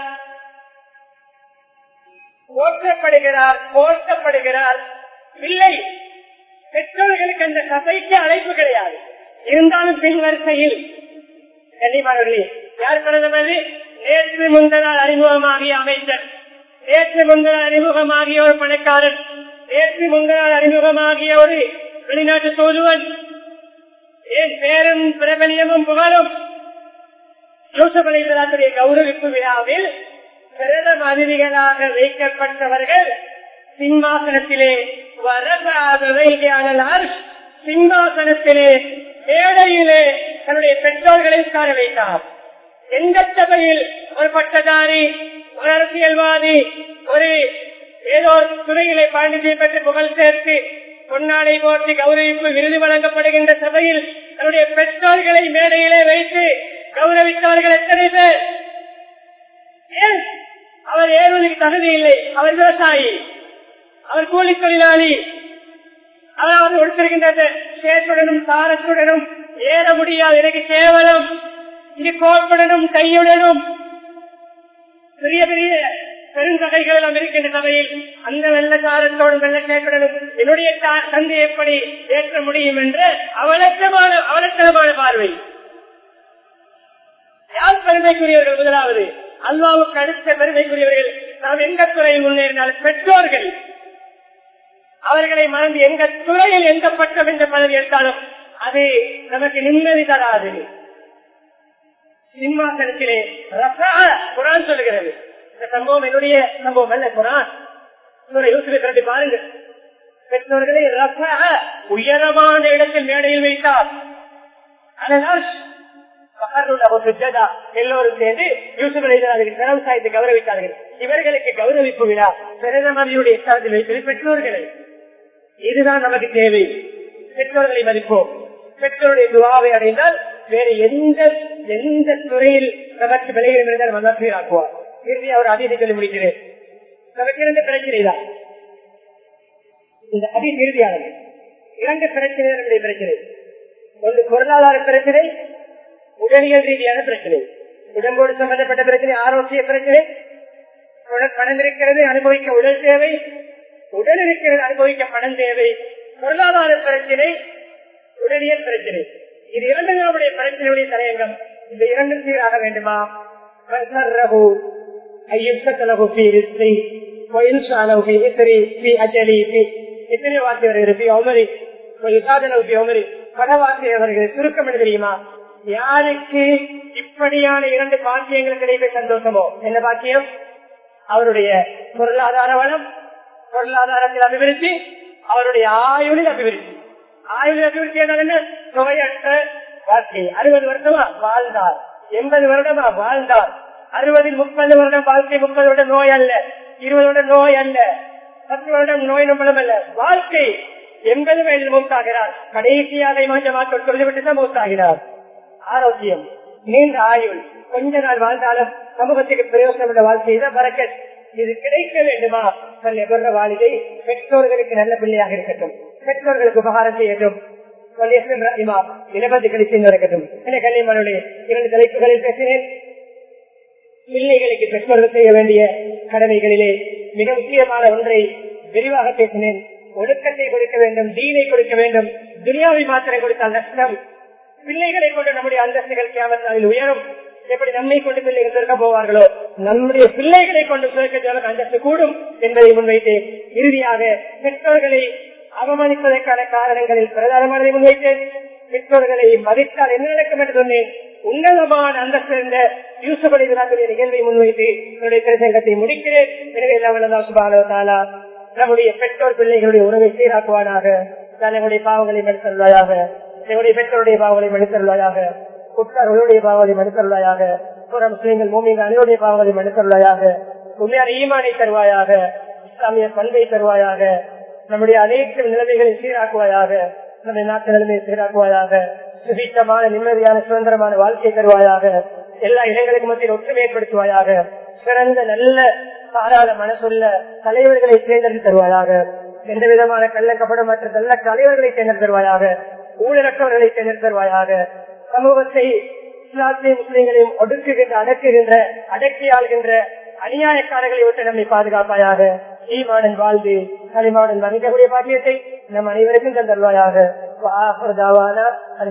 போற்றப்படுகிறார் போர்த்தப்படுகிறார் இல்லை பெற்றோர்களுக்கு அந்த சபைக்கு அழைப்பு கிடையாது இருந்தாலும் பின் வரிசையில் கண்டிப்பாளர்களே யார் பிறந்தது நேற்று முந்தனால் அறிமுகமாகிய அமைச்சர் நேற்று முந்தனால் அறிமுகமாகிய ஒரு பணக்காரன் நேற்று முந்தனால் அறிமுகமாகிய ஒரு வெளிநாட்டு தூதுவன் ஏன் பேரும் பிரபலியமும் புகழும் யூசுப் அலிகளாத்துடைய கௌரவிப்பு விழாவில் பிரதம அதிதிகளாக வைக்கப்பட்டவர்கள் சிம்மாசனத்திலே வரலாறு சிம்மாசனத்திலே மேடையிலே தன்னுடைய பெற்றோர்களை உட்கார வைத்தார் எந்த சபையில் ஒரு பட்டதாரி ஒரு அரசியல்வாதி ஒரு ஏதோ ஒரு துறையிலே பாண்டித்தியம் பெற்று புகழ் சேர்த்து பொன்னாடை போட்டி கௌரவிப்பு விருது வழங்கப்படுகின்ற சபையில் தன்னுடைய பெற்றோர்களை மேடையிலே வைத்து கௌரவித்தவர்கள் எத்தனை பேர் ஏன் அவர் ஏறுவதற்கு தகுதி இல்லை அவர் விவசாயி அவர் கூலி தொழிலாளி அதாவது ஒடுத்திருக்கின்ற சேற்றுடனும் சாரத்துடனும் ஏற முடியாது எனக்கு கேவலம் இது கோப்புடனும் கையுடனும் பெரிய பெரிய பெருந்தகைகள் எல்லாம் இருக்கின்ற சபையில் அந்த வெள்ளக்காரத்தோடும் வெள்ளச்சேட்டுடனும் என்னுடைய தா- தந்தை எப்படி ஏற்ற முடியும் என்ற அவலட்சமான அவலட்சணமான பார்வை யார் பெருமைக்குரியவர்கள் முதலாவது அல்லாவுக்கு அடுத்த பெருமைக்குரியவர்கள் நாம் எந்த துறையில் முன்னேறினாலும் பெற்றோர்கள் அவர்களை மறந்து எந்த துறையில் எந்த பட்டம் என்ற பதவி எடுத்தாலும் அது நமக்கு நிம்மதி தராது சிம்மாசனத்திலே ரஃபா குரான் சொல்லுகிறது இந்த சம்பவம் என்னுடைய சம்பவம் அல்ல குரான் சூரா யூசுஃபை திரட்டி பாருங்க பெற்றோர்களை ரஃபா உயரமான இடத்தில் மேடையில் வைத்தார் அதனால் எல்லோரும் சேர்ந்து யூசுப் விவசாயத்தை கௌரவித்தார்கள் இவர்களுக்கு கௌரவிப்பு விழா பிரதமரியுடைய ஸ்தானத்தில் வைப்பது பெற்றோர்களை இதுதான் நமக்கு தேவை பெற்றோர்களை மதிப்போம் பெற்றோருடைய துவாவை அடைந்தால் வேறு எந்த எந்த துறையில் நமக்கு விளையும் இருந்தால் மனசீர் ஆக்குவார் இறுதி அவர் அதிதி சொல்லி முடிக்கிறேன் நமக்கு இரண்டு பிரச்சனை தான் இந்த அதி இறுதியானது இரண்டு பிரச்சனைகளுடைய பிரச்சனை ஒன்று பொருளாதார பிரச்சனை உடலியல் ரீதியான பிரச்சனை உடம்போடு சம்பந்தப்பட்ட பிரச்சனை ஆரோக்கிய பிரச்சனை உடல் பணம் இருக்கிறது அனுபவிக்க உடல் தேவை உடல் இருக்கிறது அனுபவிக்க பணம் தேவை பொருளாதார பிரச்சனை உடலியல் பிரச்சனை இது இரண்டு நம்முடைய பிரச்சனையுடைய தலையங்கம் இந்த இரண்டும் சீராக வேண்டுமா فسره أن يبسط له في رزقه وينشأ له في إثره في أجله في எத்தனை வார்த்தை வருகிறது في عمره ويزاد له في عمره பல வார்த்தை வருகிறது சுருக்கம் என்ன தெரியுமா யாருக்கு இப்படியான இரண்டு பாக்கியங்கள் கிடைப்ப சந்தோஷமோ என்ன பாக்கியம் அவருடைய பொருளாதார வளம் பொருளாதாரத்தில் அபிவிருத்தி அவருடைய ஆயுளில் அபிவிருத்தி ஆயுள் அபிவிருத்தி என்றால் என்ன தொகையற்ற வாழ்க்கை அறுபது வருடமா வாழ்ந்தார் எண்பது வருடமா வாழ்ந்தார் அறுபதில் முப்பது வருடம் வாழ்க்கை முப்பது வருடம் நோய் அல்ல இருபது வருடம் நோய் அல்ல பத்து வருடம் நோய் நம்பளம் அல்ல வாழ்க்கை எண்பது வயதில் மூத்தாகிறார் கடைசியாக மாற்றமாக சொல்லிவிட்டு தான் மூத்தாகிறார் ஆரோக்கியம் நீண்ட ஆயுள் கொஞ்ச நாள் வாழ்ந்தாலும் சமூகத்துக்கு பிரயோசனமுள்ள வாழ்க்கை தான் பறக்கத் இது கிடைக்க வேண்டுமா தன்னை கொண்ட வாழ்க்கை பெற்றோர்களுக்கு நல்ல பிள்ளையாக இருக்கட்டும் பெற்றோர்களுக்கு உபகாரம் செய்யட்டும் இருக்கட்டும் என கல்விமானுடைய இரண்டு தலைப்புகளில் பேசினேன் பிள்ளைகளுக்கு பெற்றோர்கள் செய்ய வேண்டிய கடமைகளிலே மிக முக்கியமான ஒன்றை விரிவாக பேசினேன் ஒழுக்கத்தை கொடுக்க வேண்டும் தீனை கொடுக்க வேண்டும் துனியாவை மாத்திரம் கொடுத்தால் நஷ்டம் பிள்ளைகளை கொண்டு நம்முடைய அந்தஸ்துகள் கேமத்தில் உயரும் எப்படி நம்மை கொண்டு பிள்ளைகள் இருக்க போவார்களோ நம்முடைய பிள்ளைகளை கொண்டு சுரக்கத்திற்கு அந்தஸ்து கூடும் என்பதை முன்வைத்து இறுதியாக பெற்றோர்களை அவமானிப்பதற்கான காரணங்களில் பிரதானமானதை முன்வைத்து பெற்றோர்களை மதித்தால் என்ன நடக்கும் என்று சொன்னேன் உன்னதமான அந்தஸ்து இருந்த யூசுப் அலி விழாக்குரிய நிகழ்வை முன்வைத்து என்னுடைய பிரசங்கத்தை முடிக்கிறேன் எனவே எல்லாம் சுபாலா நம்முடைய பெற்றோர் பிள்ளைகளுடைய உறவை சீராக்குவானாக நம்முடைய பாவங்களை மறுத்தருள்வாயாக எங்களுடைய பெற்றோருடைய பாவங்களை மறுத்தருள்வாயாக குற்றர்களுடைய பாவங்களை மறுத்தருள்வாயாக புற முஸ்லீம்கள் மூமிகள் அனைவருடைய பாவங்களை மறுத்தருள்வாயாக உண்மையான ஈமானை தருவாயாக இஸ்லாமிய பண்பை தருவாயாக நம்முடைய அனைத்து நிலைமைகளை சீராக்குவாயாக நம்முடைய நாட்டு நிலைமையை சீராக்குவாயாக சுதீட்டமான நிம்மதியான சுதந்திரமான வாழ்க்கை தருவாயாக எல்லா இடங்களுக்கு மத்தியில் ஒற்றுமை ஏற்படுத்துவாயாக சிறந்த நல்ல சாராத மனசுள்ள தலைவர்களை தேர்ந்தெடுத்து தருவாயாக எந்த விதமான கள்ள கபடமற்ற நல்ல தலைவர்களை தேர்ந்தெடுத்து தருவாயாக ஊழலற்றவர்களை தேர்ந்தெடுத்து தருவாயாக சமூகத்தை இஸ்லாத்தையும் முஸ்லீம்களையும் ஒடுக்குகின்ற அடக்குகின்ற அடக்கி ஆள்கின்ற அநியாயக்காரர்களை விட்டு நம்மை பாதுகாப்பாயாக ஈமாடன் வாழ்ந்து களிமாடன் வணிகக்கூடிய பாக்கியத்தை நம் அனைவருக்கும் தந்தருவாயாக